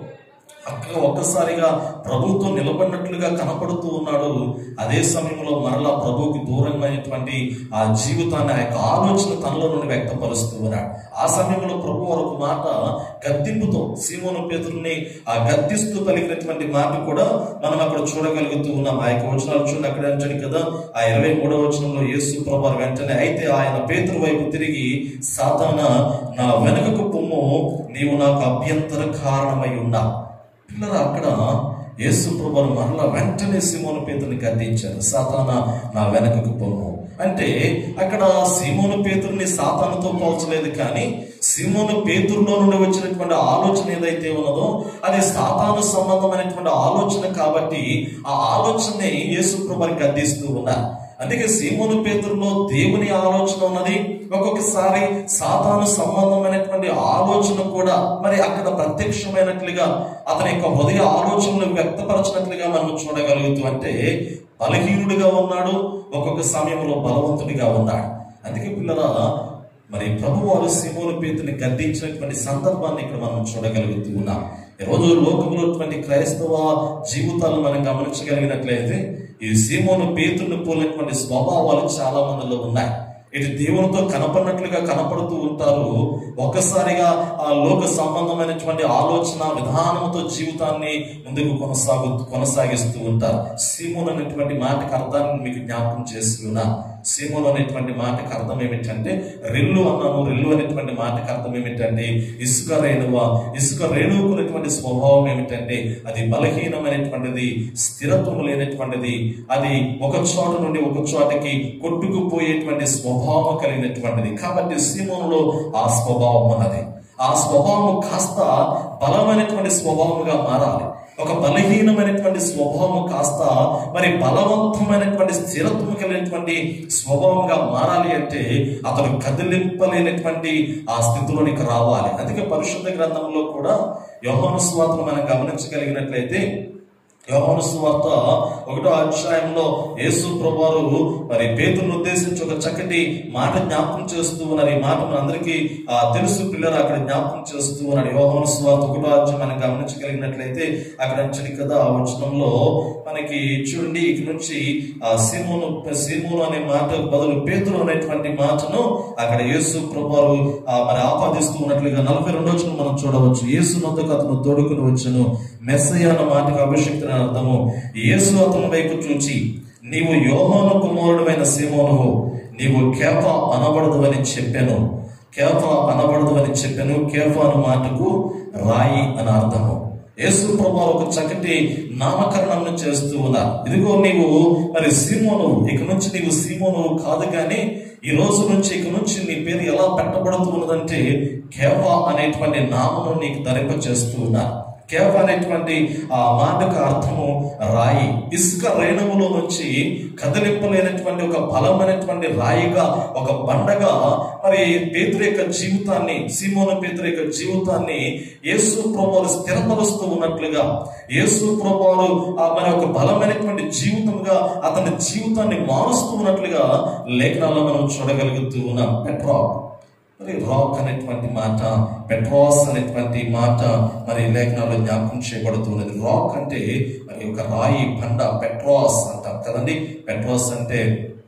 అక్కడ ఒక్కసారిగా ప్రభుతో నిలబడినట్లుగా కనపడుతూ ఉన్నాడు అదే సమయంలో మరలా ప్రభువుకి దూరమైనటువంటి ఆ జీవితాన్ని ఆ యొక్క ఆలోచన తనలో నుండి వ్యక్తపరుస్తూ ఉన్నాడు ఆ సమయంలో ప్రభు వారు ఒక మాట గద్దింపుతో సీమోను పేతుల్ని ఆ గద్దిస్తూ పలికినటువంటి మాట కూడా మనం అక్కడ చూడగలుగుతూ ఉన్నాం ఆ యొక్క వచనాలు చూడండి అక్కడ అంటాడు కదా ఆ ఇరవై మూడవ వచనంలో యేసు ప్రభు వెంటనే అయితే ఆయన పేతురు వైపు తిరిగి సాతాన నా వెనుకకు పొమ్ము నీవు నాకు అభ్యంతర కారణమై ఉన్నావు పిల్లల అక్కడ యేసు ప్రభువును మరలా వెంటనే సిమోను పేతుని గద్దించారు సాతాన నా వెనకకు పొమ్ము అంటే అక్కడ సీమోను పేతుర్ని సాతానుతో పోల్చలేదు కానీ సీమోను పేతురులో నుండి వచ్చినటువంటి ఆలోచన ఏదైతే ఉన్నదో అది సాతాను సంబంధమైనటువంటి ఆలోచన కాబట్టి ఆ ఆలోచనని యేసు ప్రభుని గద్దిస్తూ ఉన్నారు అందుకే సీమోను పేతురులో దేవుని ఆలోచన ఉన్నది ఒక్కొక్కసారి సాతాను సంబంధమైనటువంటి ఆలోచన కూడా మరి అక్కడ ప్రత్యక్షమైనట్లుగా అతని యొక్క హృదయ ఆలోచనలు వ్యక్తపరచినట్లుగా మనం చూడగలుగుతూ అంటే బలహీనుడిగా ఉన్నాడు ఒక్కొక్క సమయంలో బలవంతుడిగా ఉన్నాడు అందుకే పిల్లల మరి ప్రభు వారు సీమోను పేతుని గద్దించినటువంటి సందర్భాన్ని ఇక్కడ మనం చూడగలుగుతూ ఉన్నాం ఈ రోజు లోకంలో ఉన్నటువంటి క్రైస్తవ జీవితాలను మనం గమనించగలిగినట్లయితే ఈ సీమోను పేతుని పోలినటువంటి స్వభావాలు చాలా మందిలో ఉన్నాయి ఇటు దేవునితో కనపడినట్లుగా కనపడుతూ ఉంటారు ఒక్కసారిగా ఆ లోక సంబంధమైనటువంటి ఆలోచన విధానంతో జీవితాన్ని ముందుకు కొనసాగు కొనసాగిస్తూ ఉంటారు సీమోన్ అనేటువంటి మాటకు అర్థాన్ని మీకు జ్ఞాపకం చేసి ఉన్నా సీమోన్ అనేటువంటి మాటకు అర్థం ఏమిటంటే రెల్లు అన్నాను రెల్లు అనేటువంటి మాటకు అర్థం ఏమిటంటే ఇసుక రేణువ ఇసుక రేణువుకునేటువంటి స్వభావం ఏమిటంటే అది బలహీనమైనటువంటిది స్థిరత్వం లేనటువంటిది అది ఒక చోట నుండి ఒక చోటకి కొట్టుకుపోయేటువంటి స్వభావం కలిగినటువంటిది కాబట్టి సీమోనులో ఆ స్వభావం ఉన్నది ఆ స్వభావం కాస్త బలమైనటువంటి స్వభావంగా మారాలి ఒక బలహీనమైనటువంటి స్వభావం కాస్త మరి బలవంతమైనటువంటి స్థిరత్వం కలిగినటువంటి స్వభావంగా మారాలి అంటే అతడు కదిలింపలేనటువంటి ఆ స్థితిలోనికి రావాలి అందుకే పరిశుద్ధ గ్రంథంలో కూడా యోహాను స్వార్తను మనం గమనించగలిగినట్లయితే యోహాను సువార్త ఒకటో అధ్యాయంలో యేసు ప్రభువారు మరి పేతులను ఉద్దేశించి ఒక చక్కటి మాట జ్ఞాపకం చేస్తూ ఉన్నారు ఈ మాట మనందరికీ ఆ తెలుసు పిల్లలు అక్కడ జ్ఞాపకం చేస్తూ ఉన్నాడు యోహాను సువార్త ఒకటో అధ్యాయం మనం గమనించగలిగినట్లయితే అక్కడ నుంచి కదా ఆ వచనంలో మనకి చూడండి ఇక నుంచి ఆ సీమోను సీమోను అనే మాట బదులు పేతులు అనేటువంటి మాటను అక్కడ యేసు ప్రభువారు ఆ మరి ఆపాదిస్తూ ఉన్నట్లుగా నలభై రెండో వచనం మనం చూడవచ్చు యేసు నొద్దకు అతను తోడుకుని వచ్చును మెస్సయ్య అన్న మాటకు అభిషక్తుని అర్థము యేసు అతని వైపు చూచి నీవు యోహాను కుమారుడమైన సీమోనువు నీవు కేఫ అనబడదు అని చెప్పాను కేఫ అనబడదు అని చెప్పాను కేఫ అన్న మాటకు రాయి అని అర్థము యేసు ప్రభు ఒక చక్కటి నామకరణం చేస్తూ ఉన్నారు ఇదిగో నీవు మరి సీమోను ఇక నుంచి నీవు సీమోను కాదు కానీ ఈ రోజు నుంచి ఇక నుంచి నీ పేరు ఎలా పెట్టబడుతూ ఉన్నదంటే కేవ అనేటువంటి నామను నీకు ధరింప చేస్తూ ఉన్నారు కేవ అనేటువంటి ఆ మాటకు అర్థము రాయి ఇసుక రేణువులో నుంచి కదిలింపలేనటువంటి ఒక బలమైనటువంటి రాయిగా ఒక బండగా మరి పేతురు యొక్క జీవితాన్ని సీమోన పేతురు యొక్క జీవితాన్ని యేసు ప్రభువారు స్థిరపరుస్తూ ఉన్నట్లుగా యేసు ప్రభువారు ఆ మరి ఒక బలమైనటువంటి జీవితంగా అతని జీవితాన్ని మారుస్తూ ఉన్నట్లుగా లేఖనాల్లో మనం చూడగలుగుతూ ఉన్నాం పెట్రా మరి రాక్ అనేటువంటి మాట పెట్రాస్ అనేటువంటి మాట మరి లేఖనాల్లో జ్ఞాపకం చేయబడుతున్నది రాక్ అంటే మరి ఒక రాయి బండ పెట్రాస్ అంటాం కదండి పెట్రాస్ అంటే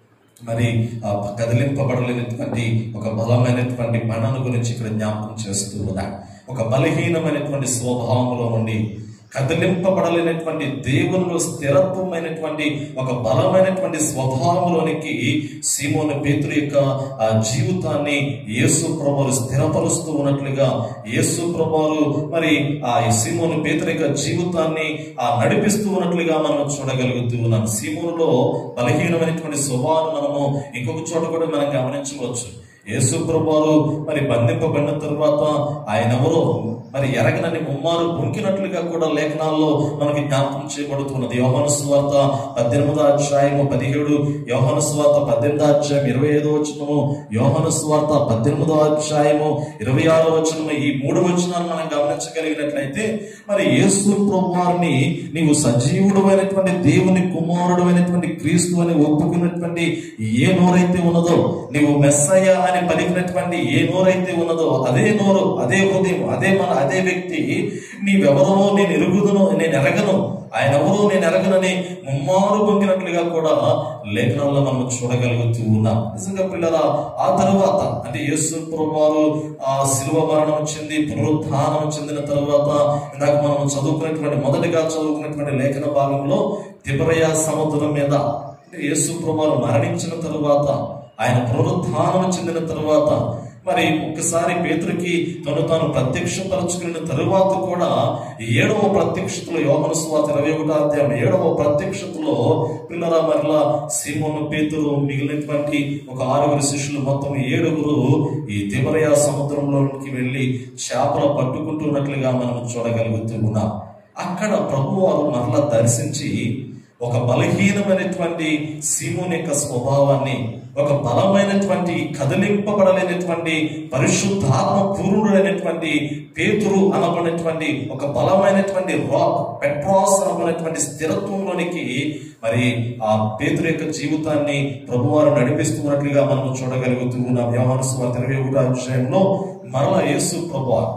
మరి ఆ కదిలింపబడలేనటువంటి ఒక బలమైనటువంటి బండను గురించి ఇక్కడ జ్ఞాపకం చేస్తూ ఉన్నా ఒక బలహీనమైనటువంటి స్వభావంలో నుండి కదిలింపబడలేనటువంటి దేవునిలో స్థిరత్వమైనటువంటి ఒక బలమైనటువంటి స్వభావంలోనికి సీమోని పేతురు యొక్క ఆ జీవితాన్ని యేసు ప్రభువులు స్థిరపరుస్తూ ఉన్నట్లుగా యేసు ప్రభువులు మరి ఆ సీమోని పేతురు యొక్క జీవితాన్ని ఆ నడిపిస్తూ ఉన్నట్లుగా మనం చూడగలుగుతూ ఉన్నాం సీమోనులో బలహీనమైనటువంటి స్వభావాన్ని మనము ఇంకొక చోట కూడా మనం గమనించవచ్చు యేసు ప్రభువారు మరి బంధింపబడిన తరువాత ఆయన ఎవరో మరి ఎరగనని ముమ్మారు పొంకినట్లుగా కూడా లేఖనాల్లో మనకి జ్ఞాపకం చేయబడుతున్నది యోహాను స్వార్త పద్దెనిమిదో అధ్యాయము పదిహేడు యోహాను స్వార్త పద్దెనిమిదో అధ్యాయం ఇరవై ఐదో వచనము యోహాను స్వార్త పద్దెనిమిదో అధ్యాయము ఇరవై ఆరో వచనము ఈ మూడు వచనాలు మనం గమనించగలిగినట్లయితే మరి యేసు ప్రభువారిని నీవు సజీవుడమైనటువంటి దేవుని కుమారుడు అయినటువంటి క్రీస్తు అని ఒప్పుకున్నటువంటి ఏ నోరైతే ఉన్నదో నీవు మెస్సయ్య అని పలికినటువంటి ఏ నోరైతే ఉన్నదో అదే నోరు అదే హృదయం అదే మన అదే వ్యక్తి నీవెవరో నేను ఎరుగుదును నేను ఎరగను ఆయన ఎవరో నేను ఎరగనని ముమ్మారు పొంగినట్లుగా కూడా లేఖనాల్లో మనం చూడగలుగుతూ ఉన్నాం నిజంగా పిల్లల ఆ తర్వాత అంటే యేసు ప్రభువారు ఆ శిలువ మరణం చెంది పునరుత్థానం చెందిన తర్వాత ఇందాక మనం చదువుకున్నటువంటి మొదటిగా చదువుకున్నటువంటి లేఖన భాగంలో తిబరయ సముద్రం మీద అంటే యేసు ప్రభువారు మరణించిన తరువాత ఆయన పునరుత్థానం చెందిన తరువాత మరి ఒక్కసారి పేతురికి తను తాను ప్రత్యక్షపరచుకున్న తరువాత కూడా ఏడవ ప్రత్యక్షతలో యోహన స్వాత ఇరవై ఒకటో అధ్యాయం ఏడవ ప్రత్యక్షతలో పిల్లల మరలా సీమోను పేతురు మిగిలినటువంటి ఒక ఆరుగురు శిష్యులు మొత్తం ఏడుగురు ఈ తిమరయ సముద్రంలోకి వెళ్ళి చేపలు పట్టుకుంటున్నట్లుగా మనం చూడగలుగుతూ ఉన్నాం అక్కడ ప్రభువారు మరలా దర్శించి ఒక బలహీనమైనటువంటి సీమోని యొక్క స్వభావాన్ని ఒక బలమైనటువంటి కదిలింపబడలేనటువంటి పరిశుద్ధాత్మ పూర్ణుడైనటువంటి పేతురు అనబడినటువంటి ఒక బలమైనటువంటి రాక్ పెట్రాస్ అనబడినటువంటి స్థిరత్వంలోనికి మరి ఆ పేతురు యొక్క జీవితాన్ని ప్రభువారు నడిపిస్తున్నట్లుగా మనం చూడగలుగుతూ ఉన్నాం వ్యవహార స్వార్థ ఇరవై ఒకటో అధ్యాయంలో మరలా యేసు ప్రభువారు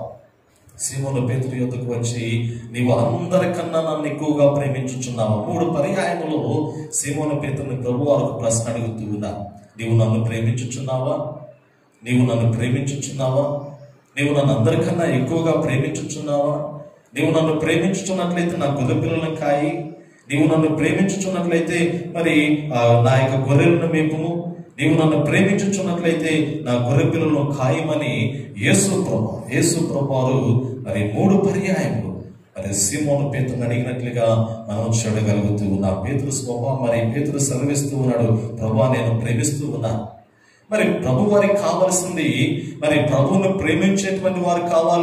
సీమోను పేతురు యొద్దకు వచ్చి నీవు అందరికన్నా నన్ను ఎక్కువగా ప్రేమించుచున్నావు మూడు పర్యాయములు సీమోను పేతురుని ప్రభు వారికి ప్రశ్న అడుగుతూ ఉన్నా నీవు నన్ను ప్రేమించుచున్నావా నీవు నన్ను ప్రేమించుచున్నావా నీవు నన్ను అందరికన్నా ఎక్కువగా ప్రేమించుచున్నావా నీవు నన్ను ప్రేమించుచున్నట్లయితే నా గొర్రె పిల్లలను కాయి నీవు నన్ను ప్రేమించుచున్నట్లయితే మరి ఆ, నా యొక్క గొర్రెలను మేపుము నీవు నన్ను ప్రేమించుచున్నట్లయితే నా గొర్రె పిల్లలను ఖాయమని యేసు ప్రభు యేసు ప్రభువారు మరి మూడు పర్యాయములు మరి సీమోను పేతుని అడిగినట్లుగా మనం చూడగలుగుతూ ఉన్నాం పేతురు స్వభావం మరి పేతురు సెలవిస్తూ ఉన్నాడు ప్రభా నేను ప్రేమిస్తూ ఉన్నా మరి ప్రభు వారికి కావలసింది మరి ప్రభువును ప్రేమించేటువంటి వారు కావాలి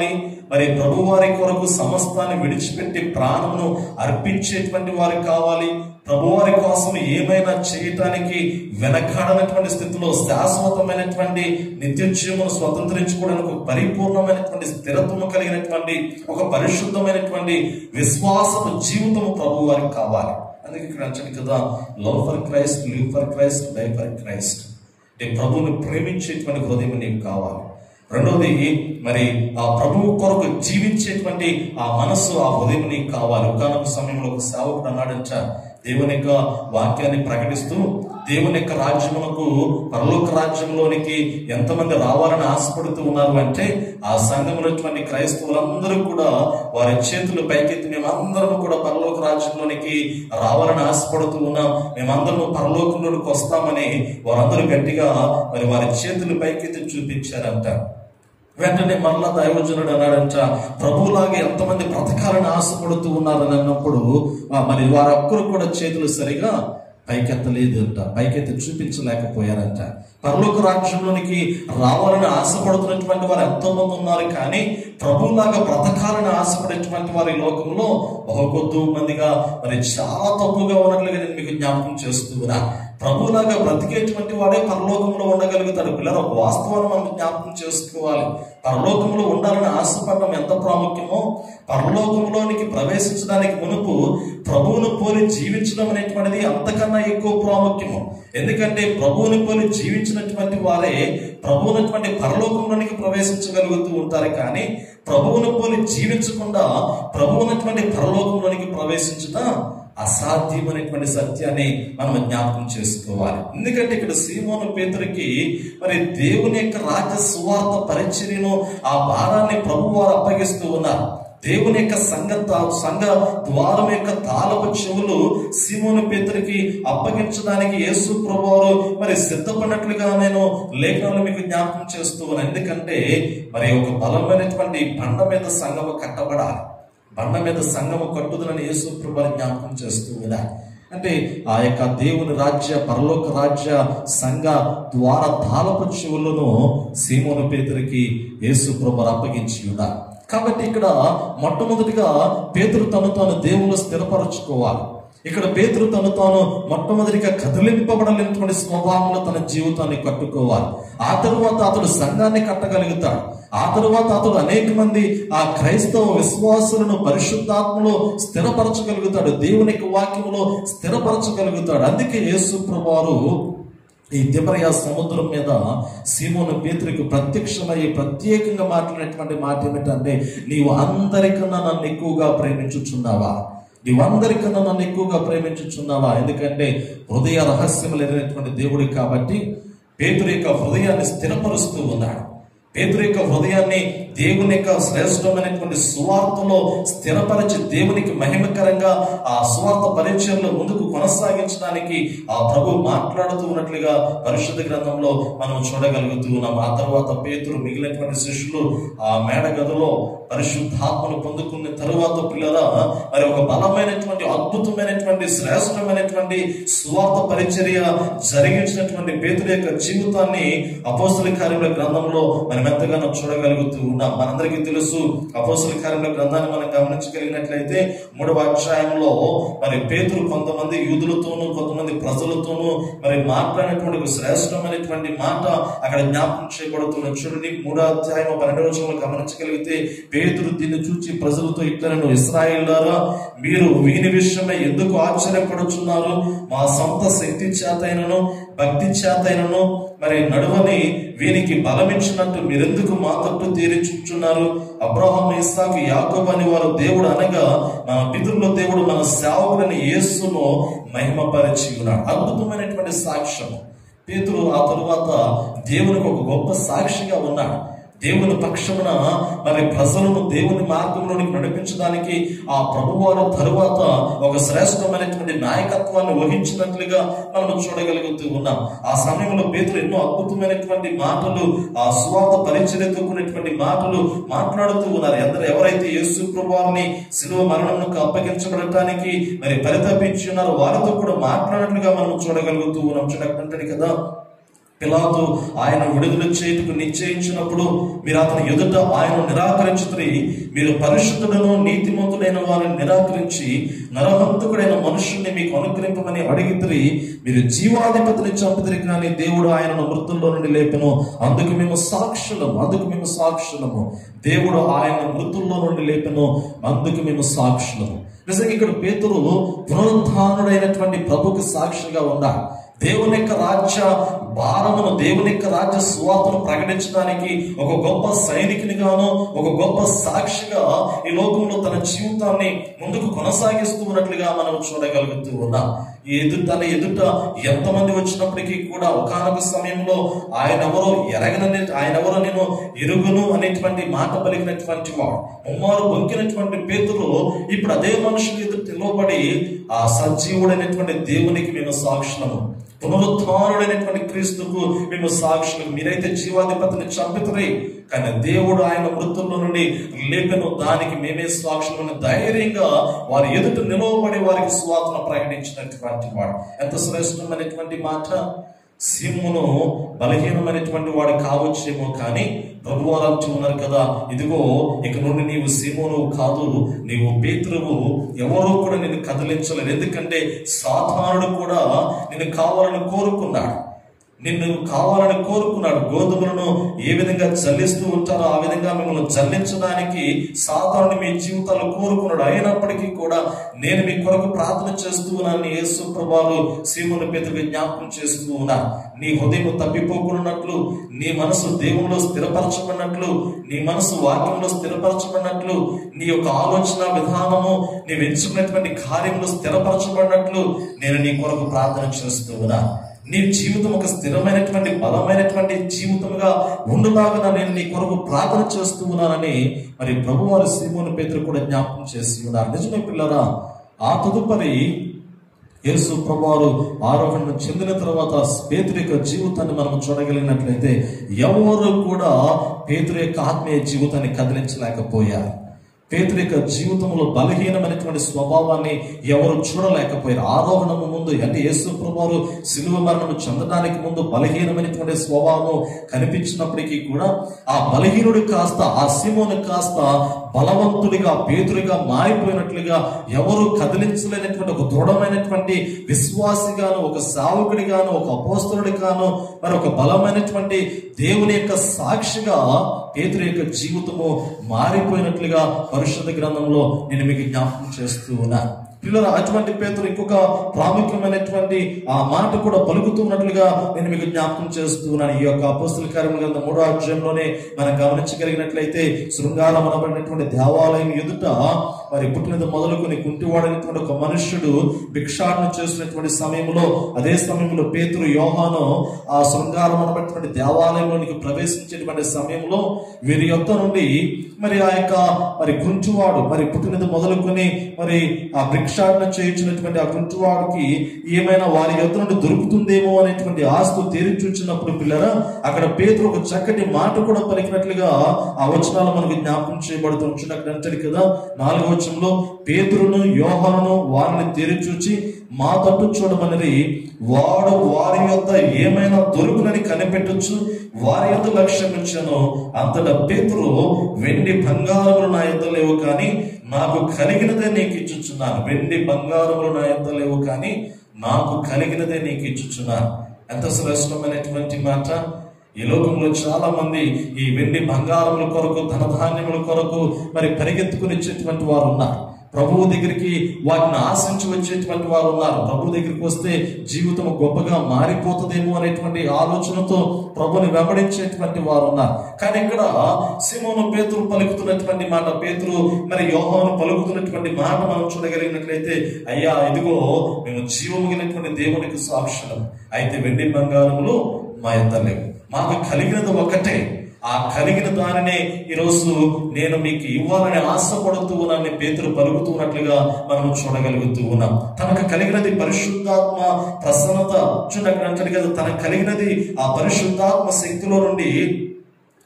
మరి ప్రభు వారి కొరకు సమస్తాన్ని విడిచిపెట్టి ప్రాణమును అర్పించేటువంటి వారు కావాలి ప్రభువారి కోసం ఏమైనా చేయటానికి వెనకాడనటువంటి స్థితిలో శాశ్వతమైనటువంటి నిత్య జీవనం స్వతంత్రించుకోవడానికి ఒక పరిపూర్ణమైనటువంటి స్థిరత్వము కలిగినటువంటి ఒక పరిశుద్ధమైనటువంటి విశ్వాసపు జీవితము ప్రభు వారికి కావాలి అందుకే ఇక్కడ అంచని కదా love for Christ live for Christ die for Christ అంటే ప్రభువుని ప్రేమించేటువంటి హృదయం నీకు కావాలి రెండవది మరి ఆ ప్రభువు కొరకు జీవించేటువంటి ఆ మనస్సు ఆ హృదయం నీకు కావాలి ఒకనొక సమయంలో ఒక సేవకుడు అన్నాడంట దేవుని యొక్క వాక్యాన్ని ప్రకటిస్తూ దేవుని యొక్క రాజ్యమునకు పరలోక రాజ్యంలోనికి ఎంతమంది రావాలని ఆశపడుతూ ఉన్నారు అంటే ఆ సంఘములటువంటి క్రైస్తవులందరూ కూడా వారి చేతులు పైకెత్తి మేమందరం కూడా పరలోక రాజ్యంలోనికి రావాలని ఆశపడుతూ ఉన్నాం మేమందరం పరలోకంలోనికి వస్తామని వారందరూ గట్టిగా మరి వారి చేతులు పైకెత్తి చూపించారంట వెంటనే మరలా దైవజనుడు అన్నాడంట ప్రభువులాగా ఎంతమంది బ్రతకాలని ఆశపడుతూ ఉన్నారని అన్నప్పుడు ఆ, మరి వారొక్కరు కూడా చేతులు సరిగా పైకెత్తలేదు అంట పైకెత్తి చూపించలేకపోయారంట పరలోక రాజ్యంలోనికి రావాలని ఆశపడుతున్నటువంటి వారు ఎంతో మంది ఉన్నారు కానీ ప్రభువులాగా బ్రతకాలని ఆశపడేటువంటి వారి లోకంలో బహుకొద్దు మందిగా మరి చాలా తప్పుగా ఉన్నట్లుగా నేను మీకు జ్ఞాపకం చేస్తూ ఉన్నా ప్రభువులాగా బ్రతికేటువంటి వాడే పరలోకంలో ఉండగలుగుతాడు పిల్లలు ఒక వాస్తవాన్ని మనం జ్ఞాపకం చేసుకోవాలి పరలోకంలో ఉండాలని ఆశపడడం ఎంత ప్రాముఖ్యమో పరలోకంలోనికి ప్రవేశించడానికి మునుపు ప్రభువును పోలి జీవించడం అనేటువంటిది అంతకన్నా ఎక్కువ ప్రాముఖ్యము ఎందుకంటే ప్రభువుని పోలి జీవించినటువంటి వారే ప్రభువునటువంటి పరలోకంలోనికి ప్రవేశించగలుగుతూ ఉంటారు కానీ ప్రభువును పోలి జీవించకుండా ప్రభువునటువంటి పరలోకంలోనికి ప్రవేశించడం అసాధ్యమైనటువంటి సత్యాన్ని మనం జ్ఞాపకం చేసుకోవాలి ఎందుకంటే ఇక్కడ సీమోను పేతురికి మరి దేవుని యొక్క రాజ్య సువార్త పరిచర్యను ఆ భారాన్ని ప్రభు వారు అప్పగిస్తూ ఉన్నారు దేవుని యొక్క సంఘ సంఘ ద్వారం యొక్క తాళపు చెవులు సీమోను పేతురికి అప్పగించడానికి యేసు ప్రభువారు మరి సిద్ధపడినట్లుగా నేను లేఖనాలు మీకు జ్ఞాపకం చేస్తూ ఉన్నాను ఎందుకంటే మరి ఒక బలమైనటువంటి బండ మీద సంఘము కట్టబడాలి బండ మీద సంఘము కట్టుదలని యేసు ప్రభు జ్ఞాపకం చేస్తూ ఉన్నా అంటే ఆ యొక్క దేవుని రాజ్య పరలోక రాజ్య సంఘ ద్వార తాళపు చెవులను సీమోను పేతురికి యేసు ప్రభు అప్పగించి ఉన్నారు కాబట్టి ఇక్కడ మొట్టమొదటిగా పేతురు తను తాను దేవుళ్ళు స్థిరపరచుకోవాలి ఇక్కడ పేతురు తను తాను మొట్టమొదటిగా కదిలింపబడలేనటువంటి స్వభావంలో తన జీవితాన్ని కట్టుకోవాలి ఆ తరువాత అతడు సంఘాన్ని కట్టగలుగుతాడు ఆ తరువాత అతడు అనేక మంది ఆ క్రైస్తవ విశ్వాసులను పరిశుద్ధాత్మలో స్థిరపరచగలుగుతాడు దేవుని యొక్క వాక్యములో స్థిరపరచగలుగుతాడు అందుకే యేసు ప్రభువారు ఈ దిబరయ సముద్రం మీద సీమోను పేతురికి ప్రత్యక్షమై ప్రత్యేకంగా మాట్లాడినటువంటి మాట ఏమిటంటే నీవు అందరికన్నా నన్ను ఎక్కువగా ప్రేమించుచున్నావా నీవందరికన్నా నన్ను ఎక్కువగా ప్రేమించుచున్నావా ఎందుకంటే హృదయ రహస్యములు ఎరిగినటువంటి దేవుడు కాబట్టి పేతురు యొక్క హృదయాన్ని స్థిరపరుస్తూ ఉన్నాడు పేతురు యొక్క హృదయాన్ని దేవుని యొక్క శ్రేష్టమైనటువంటి సువార్తలో స్థిరపరిచి దేవునికి మహిమకరంగా ఆ సువార్త పరిచయంలో ముందుకు కొనసాగించడానికి ఆ ప్రభు మాట్లాడుతూ ఉన్నట్లుగా పరిశుద్ధ గ్రంథంలో మనం చూడగలుగుతూ ఉన్నాం ఆ తర్వాత పేతురు మిగిలినటువంటి శిష్యులు ఆ మేడ గదిలో పరిశుద్ధాత్మను పొందుకున్న తరువాత పిల్లల మరి ఒక బలమైనటువంటి అద్భుతమైనటువంటి శ్రేష్టమైనటువంటి సువార్త పరిచర్య జరిగించినటువంటి పేతురు యొక్క జీవితాన్ని అపోస్తుల కార్యముల గ్రంథంలో మనం ఎంతగానో చూడగలుగుతూ ఉన్నాం మనందరికీ తెలుసు అపోస్తుల కార్యముల గ్రంథాన్ని మనం గమనించగలిగినట్లయితే మూడవ అధ్యాయంలో మరి పేతురు కొంతమంది యూదులతోనూ కొంతమంది ప్రజలతోనూ మరి మాట్లాడినటువంటి ఒక శ్రేష్టమైనటువంటి మాట అక్కడ జ్ఞాపకం చేయబడుతున్న చూడండి మూడో అధ్యాయం పన్నెండు రోజుల్లో గమనించగలిగితే పేతురు దీన్ని చూచి ప్రజలతో ఇట్లను ఇస్రాయిల్లారా మీరు వీని విషయమై ఎందుకు ఆశ్చర్యపడుచున్నారు మా సొంత శక్తి చేతైనను భక్తి చేతైనను మరి నడువని వీనికి బలమిచ్చినట్టు మీరెందుకు మా తట్టు తీరి చూచున్నారు అబ్రహాం ఇస్సాకు యాకోబు అని వారు దేవుడు అనగా మన పితరుల దేవుడు మన సేవకులని యేసును మహిమపరిచి ఉన్నాడు అద్భుతమైనటువంటి సాక్ష్యం పేతురు ఆ తరువాత దేవునికి ఒక గొప్ప సాక్షిగా ఉన్నాడు దేవుని పక్షమున మరి ప్రజలను దేవుని మార్గంలోనికి నడిపించడానికి ఆ ప్రభువారు తరువాత ఒక శ్రేష్టమైనటువంటి నాయకత్వాన్ని వహించినట్లుగా మనం చూడగలుగుతూ ఉన్నాం ఆ సమయంలో పేతులు ఎన్నో అద్భుతమైనటువంటి మాటలు ఆ స్వార్థ పరిచర్యతో కూడినటువంటి మాటలు మాట్లాడుతూ ఉన్నారు ఎందరు ఎవరైతే యేసు ప్రభువారిని శిలువ మరణంకు అప్పగించబడటానికి మరి పరితపించి ఉన్నారో వారితో కూడా మాట్లాడినట్లుగా మనం చూడగలుగుతూ ఉన్నాం చూడకుంటారు కదా పిలాతు ఆయన విడుదల చేయుటకు నిశ్చయించినప్పుడు మీరు అతని ఎదుట ఆయన నిరాకరించుతురి మీరు పరిశుద్ధుడను నీతిమంతుడైన వారిని నిరాకరించి నరహంతకుడైన మనుషుల్ని మీకు అనుగ్రహింపమని అడిగితిరి మీరు జీవాధిపతిని చంపితిరి కానీ దేవుడు ఆయనను మృతుల్లో నుండి లేపెను అందుకు మేము సాక్షులము అందుకు మేము సాక్షులము దేవుడు ఆయన మృతుల్లో నుండి లేపెను అందుకు మేము సాక్షులము నిజంగా ఇక్కడ పేతురు పునరుత్డైనటువంటి ప్రభుకి సాక్షిగా ఉన్నాడు దేవుని యొక్క రాజ్య భారమును దేవుని యొక్క రాజ్య సువార్తను ప్రకటించడానికి ఒక గొప్ప సైనికునిగాను ఒక గొప్ప సాక్షిగా ఈ లోకంలో తన జీవితాన్ని ముందుకు కొనసాగిస్తూ ఉన్నట్లుగా మనం చూడగలుగుతూ ఉన్నాం ఈ ఎదుట తన ఎదుట ఎంతమంది వచ్చినప్పటికీ కూడా ఒకనొక సమయంలో ఆయన ఎవరో ఎరగనని ఆయన ఎవరో నేను ఎరుగును అనేటువంటి మాట పలికినటువంటి వాడు ఉమ్మారు బొంకినటువంటి పేతురు ఇప్పుడు అదే మనుషులు ఎదుట నిలబడి ఆ సజీవుడైనటువంటి దేవునికి మేము సాక్షులము పునరుద్ధారుడైనటువంటి క్రీస్తుకు మేము సాక్షులు మీరైతే జీవాధిపతిని చంపుతురే కానీ దేవుడు ఆయన మృతుల్లో నుండి లేపెను దానికి మేమే సాక్షులను ధైర్యంగా వారి ఎదుట నిలవబడి వారికి స్వాతను ప్రకటించినటువంటి వాడు ఎంత శ్రేష్టమైనటువంటి మాట సింహమును బలహీనమైనటువంటి వాడు కావచ్చేమో కానీ ప్రభువారు అంటూ ఉన్నారు కదా ఇదిగో ఇక నుండి నీవు సింహను కాదు నీవు పేతురువు ఎవరో కూడా నిన్ను కదిలించలేరు ఎందుకంటే సాధారణుడు కూడా నిన్ను కావాలని కోరుకున్నాడు నిన్ను కావాలని కోరుకున్నాడు గోధుమలను ఏ విధంగా చల్లిస్తూ ఉంటారో ఆ విధంగా మిమ్మల్ని చల్లించడానికి సాతాను మీ జీవితాలు కోరుకున్నాడు అయినప్పటికీ కూడా నేను మీ కొరకు ప్రార్థన చేస్తూ ఉన్నాను యేసు ప్రభాలు సీముని పెద్దగా జ్ఞాపకం చేస్తూ ఉన్నా నీ హృదయం తప్పిపోకున్నట్లు నీ మనసు దేవునిలో స్థిరపరచబడినట్లు నీ మనసు వాక్యంలో స్థిరపరచబడినట్లు నీ యొక్క ఆలోచన విధానము నీవు ఎంచుకున్నటువంటి కార్యములు స్థిరపరచబడినట్లు నేను నీ కొరకు ప్రార్థన చేస్తూ ఉన్నా నీ జీవితం ఒక స్థిరమైనటువంటి బలమైనటువంటి జీవితంగా ఉండులాగా నేను నీ కొరకు ప్రార్థన చేస్తూ ఉన్నానని మరి ప్రభువారి శ్రీమోని పేదలు కూడా జ్ఞాపకం చేసి ఉన్నారు నిజమే పిల్లరా ఆ తదుపరి యేసు ప్రభువారు ఆరోహణ చెందిన తర్వాత పేతురు యొక్క జీవితాన్ని మనం చూడగలిగినట్లయితే ఎవరు కూడా పేతురు యొక్క ఆత్మీయ జీవితాన్ని కదిలించలేకపోయారు పేతురు యొక్క జీవితంలో బలహీనమైనటువంటి స్వభావాన్ని ఎవరు చూడలేకపోయారు ఆరోహణము ముందు అంటే యేసు ప్రభువారు శిలువ మరణము చెందడానికి ముందు బలహీనమైనటువంటి స్వభావం కనిపించినప్పటికీ కూడా ఆ బలహీనుడు కాస్త ఆ సిమోను కాస్త బలవంతుడిగా పేతుడిగా మారిపోయినట్లుగా ఎవరు కదిలించలేనటువంటి ఒక దృఢమైనటువంటి విశ్వాసిగాను ఒక సావుకుడిగాను ఒక అపోస్తలుడిగాను మరి ఒక బలమైనటువంటి దేవుని యొక్క సాక్షిగా పేతురు యొక్క జీవితము మారిపోయినట్లుగా పరిశుద్ధ గ్రంథంలో నేను మీకు జ్ఞాపకం చేస్తూ ఉన్నాను పిల్లలు అటువంటి పేతురు ఇంకొక ప్రాముఖ్యమైనటువంటి ఆ మాట కూడా పలుకుతున్నట్లుగా నేను మీకు జ్ఞాపకం చేస్తూ ఉన్నాను ఈ యొక్క అపోస్తుల కార్యం గ్రంథం మూడో అధ్యాయంలోనే మనం గమనించగలిగినట్లయితే శృంగారం అనబడినటువంటి దేవాలయం ఎదుట మరి పుట్టినది మొదలుకొని కుంటివాడైనటువంటి ఒక మనుష్యుడు భిక్షాటన చేసినటువంటి సమయంలో అదే సమయంలో పేతురు యోహాను ఆ శృంగారం అనబడినటువంటి దేవాలయంలోనికి ప్రవేశించేటువంటి సమయంలో వీరి యొక్క నుండి మరి ఆ యొక్క మరి కుంచువాడు మరి పుట్టినది మొదలుకొని మరి ఆ భిక్షాటన చేయించినటువంటి ఆ కుంచువాడికి ఏమైనా వారి యొక్క నుండి దొరుకుతుందేమో అనేటువంటి ఆస్తు తేరి చూచినప్పుడు పిల్లరా అక్కడ పేతురు ఒక చక్కటి మాట కూడా పలికినట్లుగా ఆ వచనాలు మనకు జ్ఞాపకం చేయబడుతూ ఉంచుంది అక్కడ అంటాడు కదా నాలుగో వచనంలో పేతురును యోహాను వారిని తేరి చూచి మా తట్టు చూడమని వాడు వారి యొక్క ఏమైనా దొరుకునని కనిపెట్టొచ్చు వారి యొక్క లక్ష్యం ఇచ్చాను అంతటా పేతురు వెండి బంగారములు నా యొక్క లేవు కానీ నాకు కలిగినదే నీకు ఇచ్చుచున్నాను వెండి బంగారములు నా యొక్క లేవు కానీ నాకు కలిగినదే నీకు ఇచ్చుచున్నాను ఎంత శ్రేష్టమైనటువంటి మాట ఈ లోకంలో చాలా మంది ఈ వెండి బంగారముల కొరకు ధనధాన్యముల కొరకు మరి పరిగెత్తుకుని ఇచ్చేటువంటి వారు ఉన్నారు ప్రభువు దగ్గరికి వాటిని ఆశించి వచ్చేటువంటి వారు ఉన్నారు ప్రభు దగ్గరికి వస్తే జీవితం గొప్పగా మారిపోతుందేమో అనేటువంటి ఆలోచనతో ప్రభుని వెంబడించేటువంటి వారు ఉన్నారు కానీ ఇక్కడ సిమోను పేతురు పలుకుతున్నటువంటి మాట పేతురు మరి యోహాను పలుకుతున్నటువంటి మాట మనం చూడగలిగినట్లయితే అయ్యా ఇదిగో మేము జీవముగినటువంటి దేవునికి సాక్షులం అయితే వెండి బంగారములు మా ఎంత లేవు మాకు కలిగినది ఒకటే ఆ కలిగిన దానినే ఈరోజు నేను మీకు ఇవ్వాలని ఆశపడుతూ ఉన్నానని పేతురు పలుకుతూ ఉన్నట్లుగా మనం చూడగలుగుతూ ఉన్నాం తనకు కలిగినది పరిశుద్ధాత్మ ప్రసన్నత చూడండి అంటాడు కదా తనకు కలిగినది ఆ పరిశుద్ధాత్మ శక్తిలో నుండి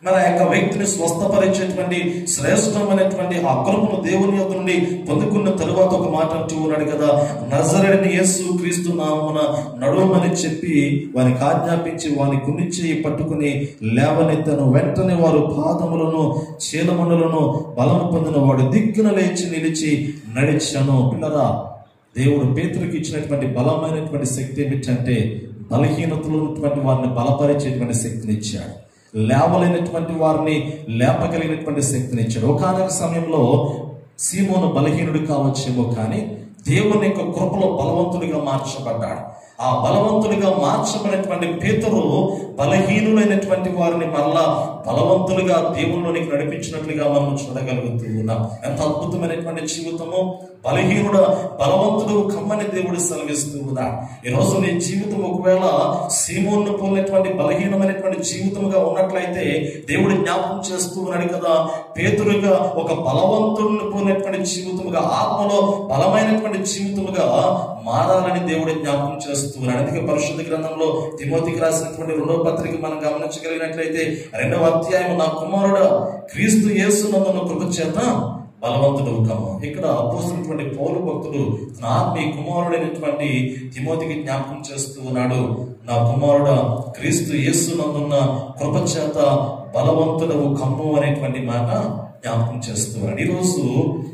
మరి ఆ యొక్క వ్యక్తిని స్వస్థపరిచేటువంటి శ్రేష్టమైనటువంటి ఆ కృపను దేవుని యొక్క నుండి పొందుకున్న తరువాత ఒక మాట అంటూ ఉన్నాడు కదా నజరడిని యేసు క్రీస్తు నామమున నడువమని చెప్పి వానికి ఆజ్ఞాపించి వాని కుని చేయి పట్టుకుని లేవనెత్తను వెంటనే వారు పాదములను చీలమండలను బలము పొందిన వాడు దిక్కున లేచి నిలిచి నడిచాను పిల్లరా దేవుడు పేతురికి ఇచ్చినటువంటి బలమైనటువంటి శక్తి ఏమిటంటే బలహీనతలు ఉన్నటువంటి వారిని బలపరిచేటువంటి శక్తిని ఇచ్చాడు లేవలేనటువంటి వారిని లేపగలిగినటువంటి శక్తిని ఇచ్చాడు ఒకనొక సమయంలో సీమోను బలహీనుడు కావచ్చేమో కానీ దేవుని యొక్క కృపలో బలవంతుడిగా మార్చబడ్డాడు ఆ బలవంతుడిగా మార్చబడినటువంటి పేతురు బలహీనులైనటువంటి వారిని మరలా బలవంతులుగా దేవుళ్ళలోనికి నడిపించినట్లుగా మనం చూడగలుగుతూ ఉన్నాం ఎంత అద్భుతమైనటువంటి జీవితము బలహీనుడ బలవంతుడు కమ్మని దేవుడు సెలవిస్తూ ఉన్నాడు ఈ రోజు నీ జీవితం ఒకవేళ సీమోన్ను పోలినటువంటి బలహీనమైనటువంటి జీవితముగా ఉన్నట్లయితే దేవుడు జ్ఞాపకం చేస్తూ ఉన్నాడు కదా పేతురుగా ఒక బలవంతుడిని పోలినటువంటి జీవితముగా ఆత్మలో బలమైనటువంటి జీవితముగా మారాలని దేవుడు జ్ఞాపకం చేస్తూ ఉన్నాడు అందుకే పరిశుద్ధ గ్రంథంలో తిమోతికి రాసినటువంటి రెండవ పత్రిక మనం గమనించగలిగినట్లయితే రెండవ అధ్యాయం నా కుమారుడు క్రీస్తు యేసు నందున కృప చేత బలవంతుడు కమ్మ ఇక్కడ అపోసినటువంటి పౌరు భక్తుడు తన ఆత్మీయ కుమారుడైనటువంటి తిమోతికి జ్ఞాపకం చేస్తూ ఉన్నాడు నా కుమారుడ క్రీస్తు యేసు నందున్న కృప చేత బలవంతుడవు కమ్ము అనేటువంటి మాట జ్ఞాపకం చేస్తూ ఉన్నాడు ఈరోజు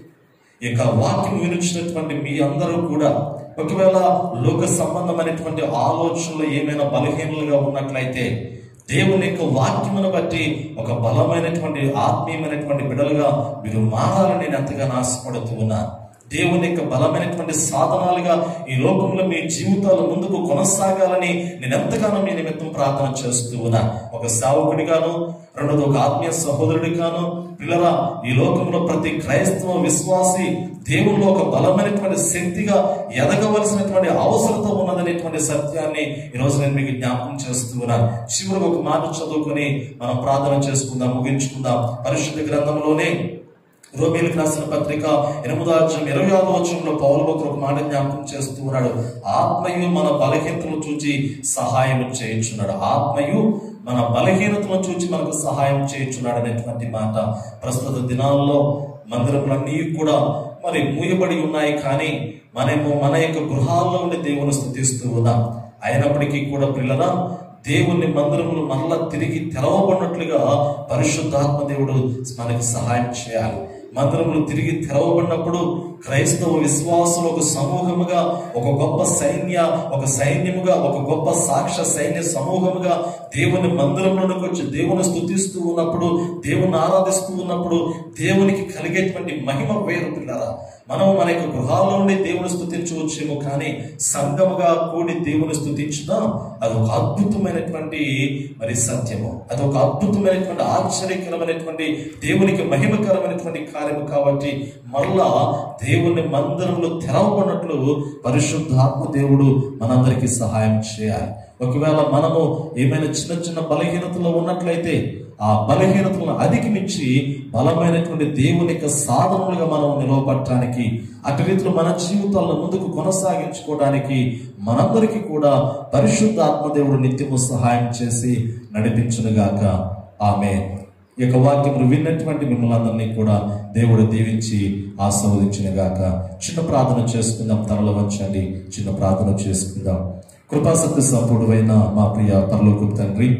ఈ యొక్క వాక్యం వినిచినటువంటి మీ అందరూ కూడా ఒకవేళ లోక సంబంధమైనటువంటి ఆలోచనలు ఏమైనా బలహీనలుగా ఉన్నట్లయితే దేవుని యొక్క వాక్యమును బట్టి ఒక బలమైనటువంటి ఆత్మీయమైనటువంటి బిడలుగా మీరు మారాలని నేను ఎంతగానో ఆశపడుతూ ఉన్నా దేవుని యొక్క బలమైనటువంటి సాధనాలుగా ఈ లోకంలో మీ జీవితాలు ముందుకు కొనసాగాలని నేను ఎంతగానో మీ నిమిత్తం ప్రార్థన చేస్తూ ఉన్నా ఒక సేవకుడిగాను రెండోది ఒక ఆత్మీయ సహోదరుడిగాను పిల్లరా ఈ లోకంలో ప్రతి క్రైస్తవ విశ్వాసి దేవుల్లో ఒక బలమైనటువంటి శక్తిగా ఎదగవలసినటువంటి అవసరత ఉన్నదనేటువంటి సత్యాన్ని ఈరోజు నేను మీకు జ్ఞాపకం చేస్తూ ఉన్నాను చివరికి ఒక మాట చదువుకొని మనం ప్రార్థన చేసుకుందాం ముగించుకుందాం పరిశుద్ధ గ్రంథంలోనే రోమిలకు రాసిన పత్రిక ఎనిమిదో అధ్యాయం ఇరవై ఆరో వచనంలో పౌలు భక్తుడు ఒక మాట జ్ఞాపకం చేస్తూ ఉన్నాడు ఆత్మయు మన బలహీనతను చూచి సహాయం చేయించున్నాడు ఆత్మయు మన బలహీనతను చూచి మనకు సహాయం చేయించున్నాడు అనేటువంటి మాట ప్రస్తుత దినాల్లో మందిరములన్నీ కూడా మరి మూయబడి ఉన్నాయి కానీ మనము మన యొక్క గృహాల్లో ఉండి దేవుని స్థుతిస్తూ ఉన్నాం అయినప్పటికీ కూడా పిల్లరా దేవుని మందిరములు మరలా తిరిగి తెరవబడినట్లుగా పరిశుద్ధాత్మ దేవుడు మనకి సహాయం చేయాలి మందిరములు తిరిగి తెరవబడినప్పుడు క్రైస్తవ విశ్వాసులు ఒక సమూహముగా ఒక గొప్ప సైన్య ఒక సైన్యముగా ఒక గొప్ప సాక్ష్య సైన్య సమూహముగా దేవుని మందిరంలోనికి వచ్చి దేవుని స్థుతిస్తూ ఉన్నప్పుడు దేవుని ఆరాధిస్తూ ఉన్నప్పుడు దేవునికి కలిగేటువంటి మహిమ వేరు పిల్లరా మనం మన యొక్క గృహాల్లో ఉండి దేవుని స్థుతించవచ్చేమో కానీ సంఘముగా కూడి దేవుని స్థుతించడం అది ఒక అద్భుతమైనటువంటి మరి సత్యము అది ఒక అద్భుతమైనటువంటి ఆశ్చర్యకరమైనటువంటి దేవునికి మహిమకరమైనటువంటి కార్యము కాబట్టి మరలా దేవుని మందిరంలో తెరవబడినట్లు పరిశుద్ధాత్మ దేవుడు మనందరికీ సహాయం చేయాలి ఒకవేళ మనము ఏమైనా చిన్న చిన్న బలహీనతలో ఉన్నట్లయితే ఆ బలహీనతలను అధిగమించి బలమైనటువంటి దేవుని యొక్క సాధనలుగా మనం నిలవబట్టడానికి అటు రీతిలో మన జీవితాలను ముందుకు కొనసాగించుకోవడానికి మనందరికీ కూడా పరిశుద్ధ ఆత్మదేవుడు నిత్యము సహాయం చేసి నడిపించునుగాక ఆమె ఈ యొక్క వాక్యములు విన్నటువంటి మిమ్మల్ని అందరినీ కూడా దేవుడు దీవించి ఆస్వాదించునుగాక చిన్న ప్రార్థన చేసుకుందాం తనలో వచ్చండి చిన్న ప్రార్థన చేసుకుందాం కృపాసక్తి సంపూర్ణమైన మా ప్రియ పరలోకు తండ్రి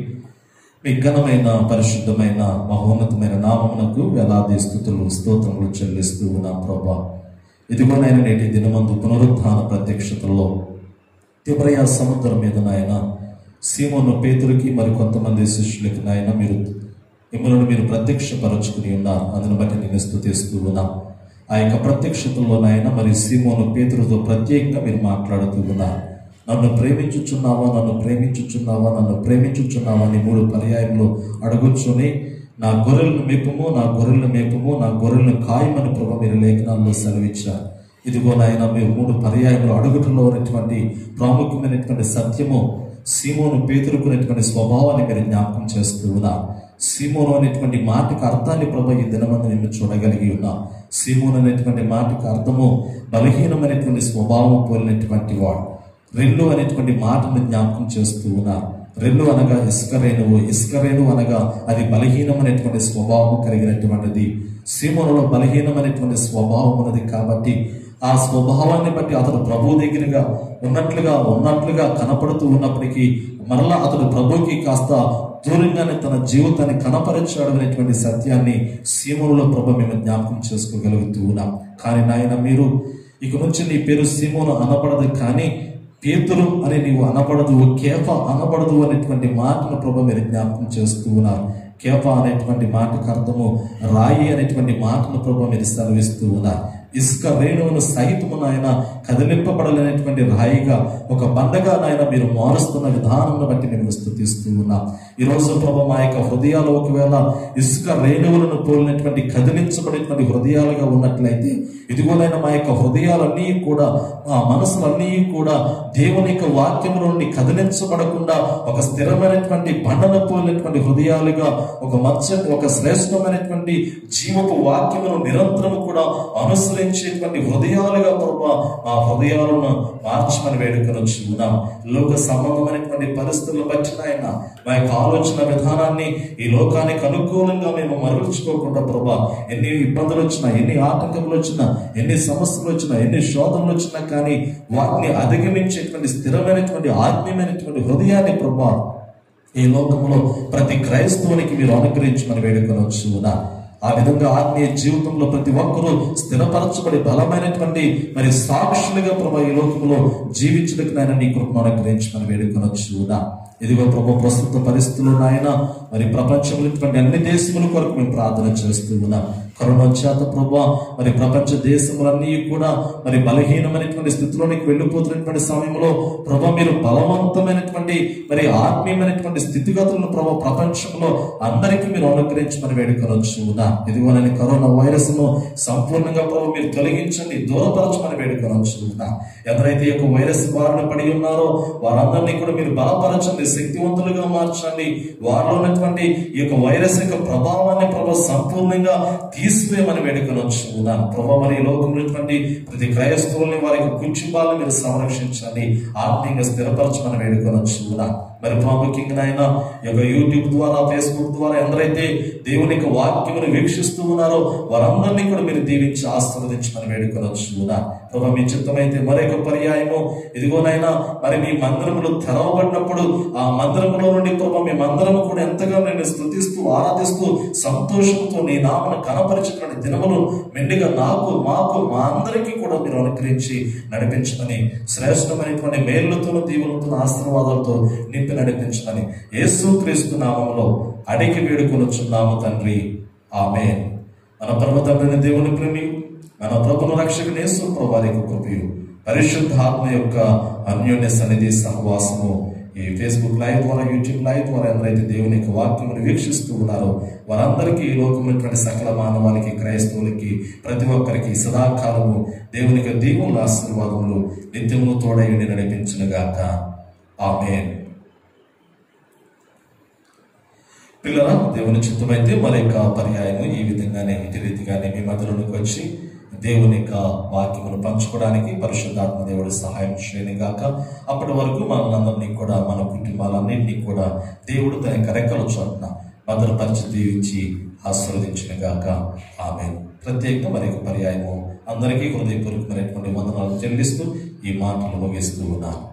మీ ఘనమైన పరిశుద్ధమైన మహోన్నతమైన నామమునకు వేలాది స్థుతులు స్తోత్రములు చెల్లిస్తూ ఉన్నాం ప్రభా ఇదిగో నాయన నేటి దినమందు పునరుత్థాన ప్రత్యక్షతల్లో తిమరయ సముద్రం మీద నాయన సీమోను పేతురికి మరి కొంతమంది శిష్యులకి నాయన మీరు మిమ్మల్ని మీరు ప్రత్యక్షపరచుకుని ఉన్నారు అందును బట్టి నేను స్థుతిస్తూ ఉన్నాం ఆ యొక్క ప్రత్యక్షతలో నాయన మరి సీమోను పేతురుతో ప్రత్యేకంగా మీరు మాట్లాడుతూ ఉన్నారు నన్ను ప్రేమించుచున్నావా నన్ను ప్రేమించుచున్నావా నన్ను ప్రేమించుచున్నావా అని మూడు పర్యాయంలో అడుగుచుని నా గొర్రెలను మేపము నా గొర్రెలను మేపము నా గొర్రెలను ఖాయమని ప్రభు మీరు లేఖనాల్లో సెలవిచ్చారు ఇదిగో నాయన మీరు మూడు పర్యాయంలో అడుగుటలో ఉన్నటువంటి ప్రాముఖ్యమైనటువంటి సత్యము సీమోను పేతురుకునేటువంటి స్వభావాన్ని మీరు జ్ఞాపకం చేస్తూ ఉన్నారు సీమోను అనేటువంటి మాటకు అర్థాన్ని ప్రభు ఈ దినమంది మేము చూడగలిగి ఉన్నాం సీమోను అనేటువంటి మాటకు అర్థము బలహీనమైనటువంటి స్వభావం పోలినటువంటి వాడు రెండు అనేటువంటి మాటను జ్ఞాపకం చేస్తూ ఉన్నారు రెల్లు అనగా ఇసుక రేణువు ఇసుక రేణువు అనగా అది బలహీనమైనటువంటి స్వభావం కలిగినటువంటిది సీమోనులో బలహీనమైనటువంటి స్వభావం ఉన్నది కాబట్టి ఆ స్వభావాన్ని బట్టి అతడు ప్రభు దగ్గరగా ఉన్నట్లుగా ఉన్నట్లుగా కనపడుతూ ఉన్నప్పటికీ మరలా అతడు ప్రభుకి కాస్త దూరంగానే తన జీవితాన్ని కనపరిచాడు అనేటువంటి సత్యాన్ని సీమోనులో ప్రభు మేము జ్ఞాపకం చేసుకోగలుగుతూ ఉన్నాం కానీ నాయన మీరు ఇక నుంచి నీ పేరు సీమోను అనబడదు కానీ పేతురు అని నీవు అనబడదు కేఫ అనబడదు అనేటువంటి మాటను ప్రభు మీరు జ్ఞాపకం చేస్తూ ఉన్నారు కేఫ అనేటువంటి మాటకు అర్థము రాయి అనేటువంటి మాటను ప్రభు మీరు సెలవిస్తూ ఉన్నారు ఇసుక రేణువును సహితము నాయన కదిలింపబడలేనటువంటి రాయిగా ఒక బండగా నాయన మీరు మారుస్తున్న విధానం బట్టి మేము స్థుతిస్తూ ఉన్నాం ఈరోజు ప్రభు మా యొక్క హృదయాలు ఒకవేళ ఇసుక రేణువులను పోలినటువంటి కదిలించబడేటువంటి హృదయాలుగా ఉన్నట్లయితే ఇదిగోనైనా మా యొక్క హృదయాలన్నీ కూడా మా మనసులన్నీ కూడా దేవుని యొక్క వాక్యము నుండి కదిలించబడకుండా ఒక స్థిరమైనటువంటి బండను పోలినటువంటి హృదయాలుగా ఒక మచ్చ ఒక శ్రేష్టమైనటువంటి జీవపు వాక్యమును నిరంతరం కూడా అనుసరించేటువంటి హృదయాలుగా ప్రభా మా హృదయాలను మార్చమని వేడుకొని ఉన్నాం లోక సంబంధమైనటువంటి పరిస్థితులను బట్టి ఆయన మా యొక్క ఆలోచన విధానాన్ని ఈ లోకానికి అనుకూలంగా మేము మరల్చుకోకుండా ప్రభా ఎన్ని ఇబ్బందులు వచ్చినా ఎన్ని ఆటంకములు వచ్చినా ఎన్ని సమస్యలు వచ్చినా ఎన్ని శోధనలు వచ్చినా కానీ వాటిని అధిగమించేటువంటి స్థిరమైనటువంటి ఆత్మీయమైనటువంటి హృదయాన్ని ప్రభా ఈ లోకంలో ప్రతి క్రైస్తవునికి మీరు అనుగ్రహించమని వేడుకొనవచ్చు ఉన్నా ఆ విధంగా ఆత్మీయ జీవితంలో ప్రతి ఒక్కరూ స్థిరపరచబడి బలమైనటువంటి మరి సాక్షులుగా ప్రభా ఈ లోకంలో జీవించడానికి నాయన నీ కృపను అనుగ్రహించమని వేడుకొనొచ్చు ఉన్నా ఇదిగో ప్రభు ప్రస్తుత పరిస్థితులు నాయన మరి ప్రపంచంలో అన్ని దేశముల కొరకు మేము ప్రార్థన చేస్తూ ఉన్నాం కరోనా చేత ప్రభా మరి ప్రపంచ దేశములన్నీ కూడా మరి బలహీనమైనటువంటి స్థితిలోనికి వెళ్ళిపోతున్నటువంటి సమయంలో ప్రభా మీరు బలవంతమైనటువంటి మరి ఆత్మీయమైనటువంటి స్థితిగతులను ప్రభా ప్రపంచంలో అందరికీ మీరు అనుగ్రహించమని వేడుకొనొచ్చు ఉన్నా ఇదిగో నేను కరోనా వైరస్ ను సంపూర్ణంగా ప్రభు మీరు తొలగించండి దూరపరచమని వేడుకొనొచ్చు ఉన్నా ఎవరైతే ఈ యొక్క వైరస్ బారిన పడి ఉన్నారో వారందరినీ కూడా మీరు బలపరచండి శక్తివంతులుగా మార్చండి వారిలో ఉన్నటువంటి ఈ యొక్క వైరస్ యొక్క ప్రభావాన్ని ప్రభు సంపూర్ణంగా తీసివేయమని వేడుకొనొచ్చు ఉన్నాను ప్రభు మరి ఈ లోకంలో ఉన్నటువంటి ప్రతి క్రైస్తవుల్ని వారి యొక్క కుటుంబాలను మీరు సంరక్షించండి ఆత్మీయంగా స్థిరపరచమని వేడుకొనొచ్చు ఉన్నాను మరి ప్రాముఖ్యంగా ఆయన ఈ యొక్క యూట్యూబ్ ద్వారా ఫేస్బుక్ ద్వారా ఎందరైతే దేవుని యొక్క వాక్యమును వీక్షిస్తూ ఉన్నారో వారందరినీ కూడా మీరు దీవించి ఆశీర్వదించమని వేడుకొనొచ్చు ఉన్నా ప్రభు మీ చిత్తమైతే మరొక పర్యాయము ఇదిగోనైనా మరి మీ మందిరములు తెరవబడినప్పుడు ఆ మందిరములో నుండి ప్రభు మీ మందిరము కూడా ఎంతగా నేను స్థుతిస్తూ ఆరాధిస్తూ సంతోషంతో నీ నామను కనపరిచినటువంటి దినములు మెండుగా నాకు మాకు మా అందరికీ కూడా మీరు అనుగ్రహించి నడిపించమని శ్రేష్టమైనటువంటి మేళ్లతోనూ దీవులతో ఆశీర్వాదాలతో నింపి నడిపించమని యేసు క్రీస్తు నామంలో అడిగి వేడుకొనుచున్నాము తండ్రి ఆమె మన పర్వతమైన దేవుని ప్రేమి మన ప్రభును రక్షకుని యేసు ప్రభారి కృపయు పరిశుద్ధాత్మ యొక్క అన్యోన్య సన్నిధి సహవాసము ఈ ఫేస్బుక్ లైవ్ ద్వారా యూట్యూబ్ లైవ్ ద్వారా ఎవరైతే దేవుని యొక్క వాక్యమును వీక్షిస్తూ ఉన్నారో వారందరికీ ఈ లోకమైనటువంటి సకల మానవాళికి క్రైస్తవులకి ప్రతి ఒక్కరికి సదాకాలము దేవుని యొక్క దీవుల ఆశీర్వాదములు నిత్యము తోడయుండి నడిపించునుగాక ఆమెన్ పిల్లల దేవుని చిత్తమైతే మరి యొక్క పర్యాయము ఈ విధంగానే ఇటు రీతిగానే మీ మధ్యలోనికి వచ్చి దేవుని యొక్క వాక్యమును పంచుకోవడానికి పరిశుద్ధాత్మ దేవుడు సహాయం చేయని గాక అప్పటి వరకు మనందరినీ కూడా మన కుటుంబాలన్నింటినీ కూడా దేవుడు తన యొక్క రెక్కల చోటున భద్రపరిచి దీవించి ఆశీర్వదించిన గాక ఆమె ప్రత్యేకంగా మరి యొక్క పర్యాయము అందరికీ హృదయపూర్వకమైనటువంటి వందనాలు చెల్లిస్తూ ఈ మాటలు ముగిస్తూ ఉన్నాను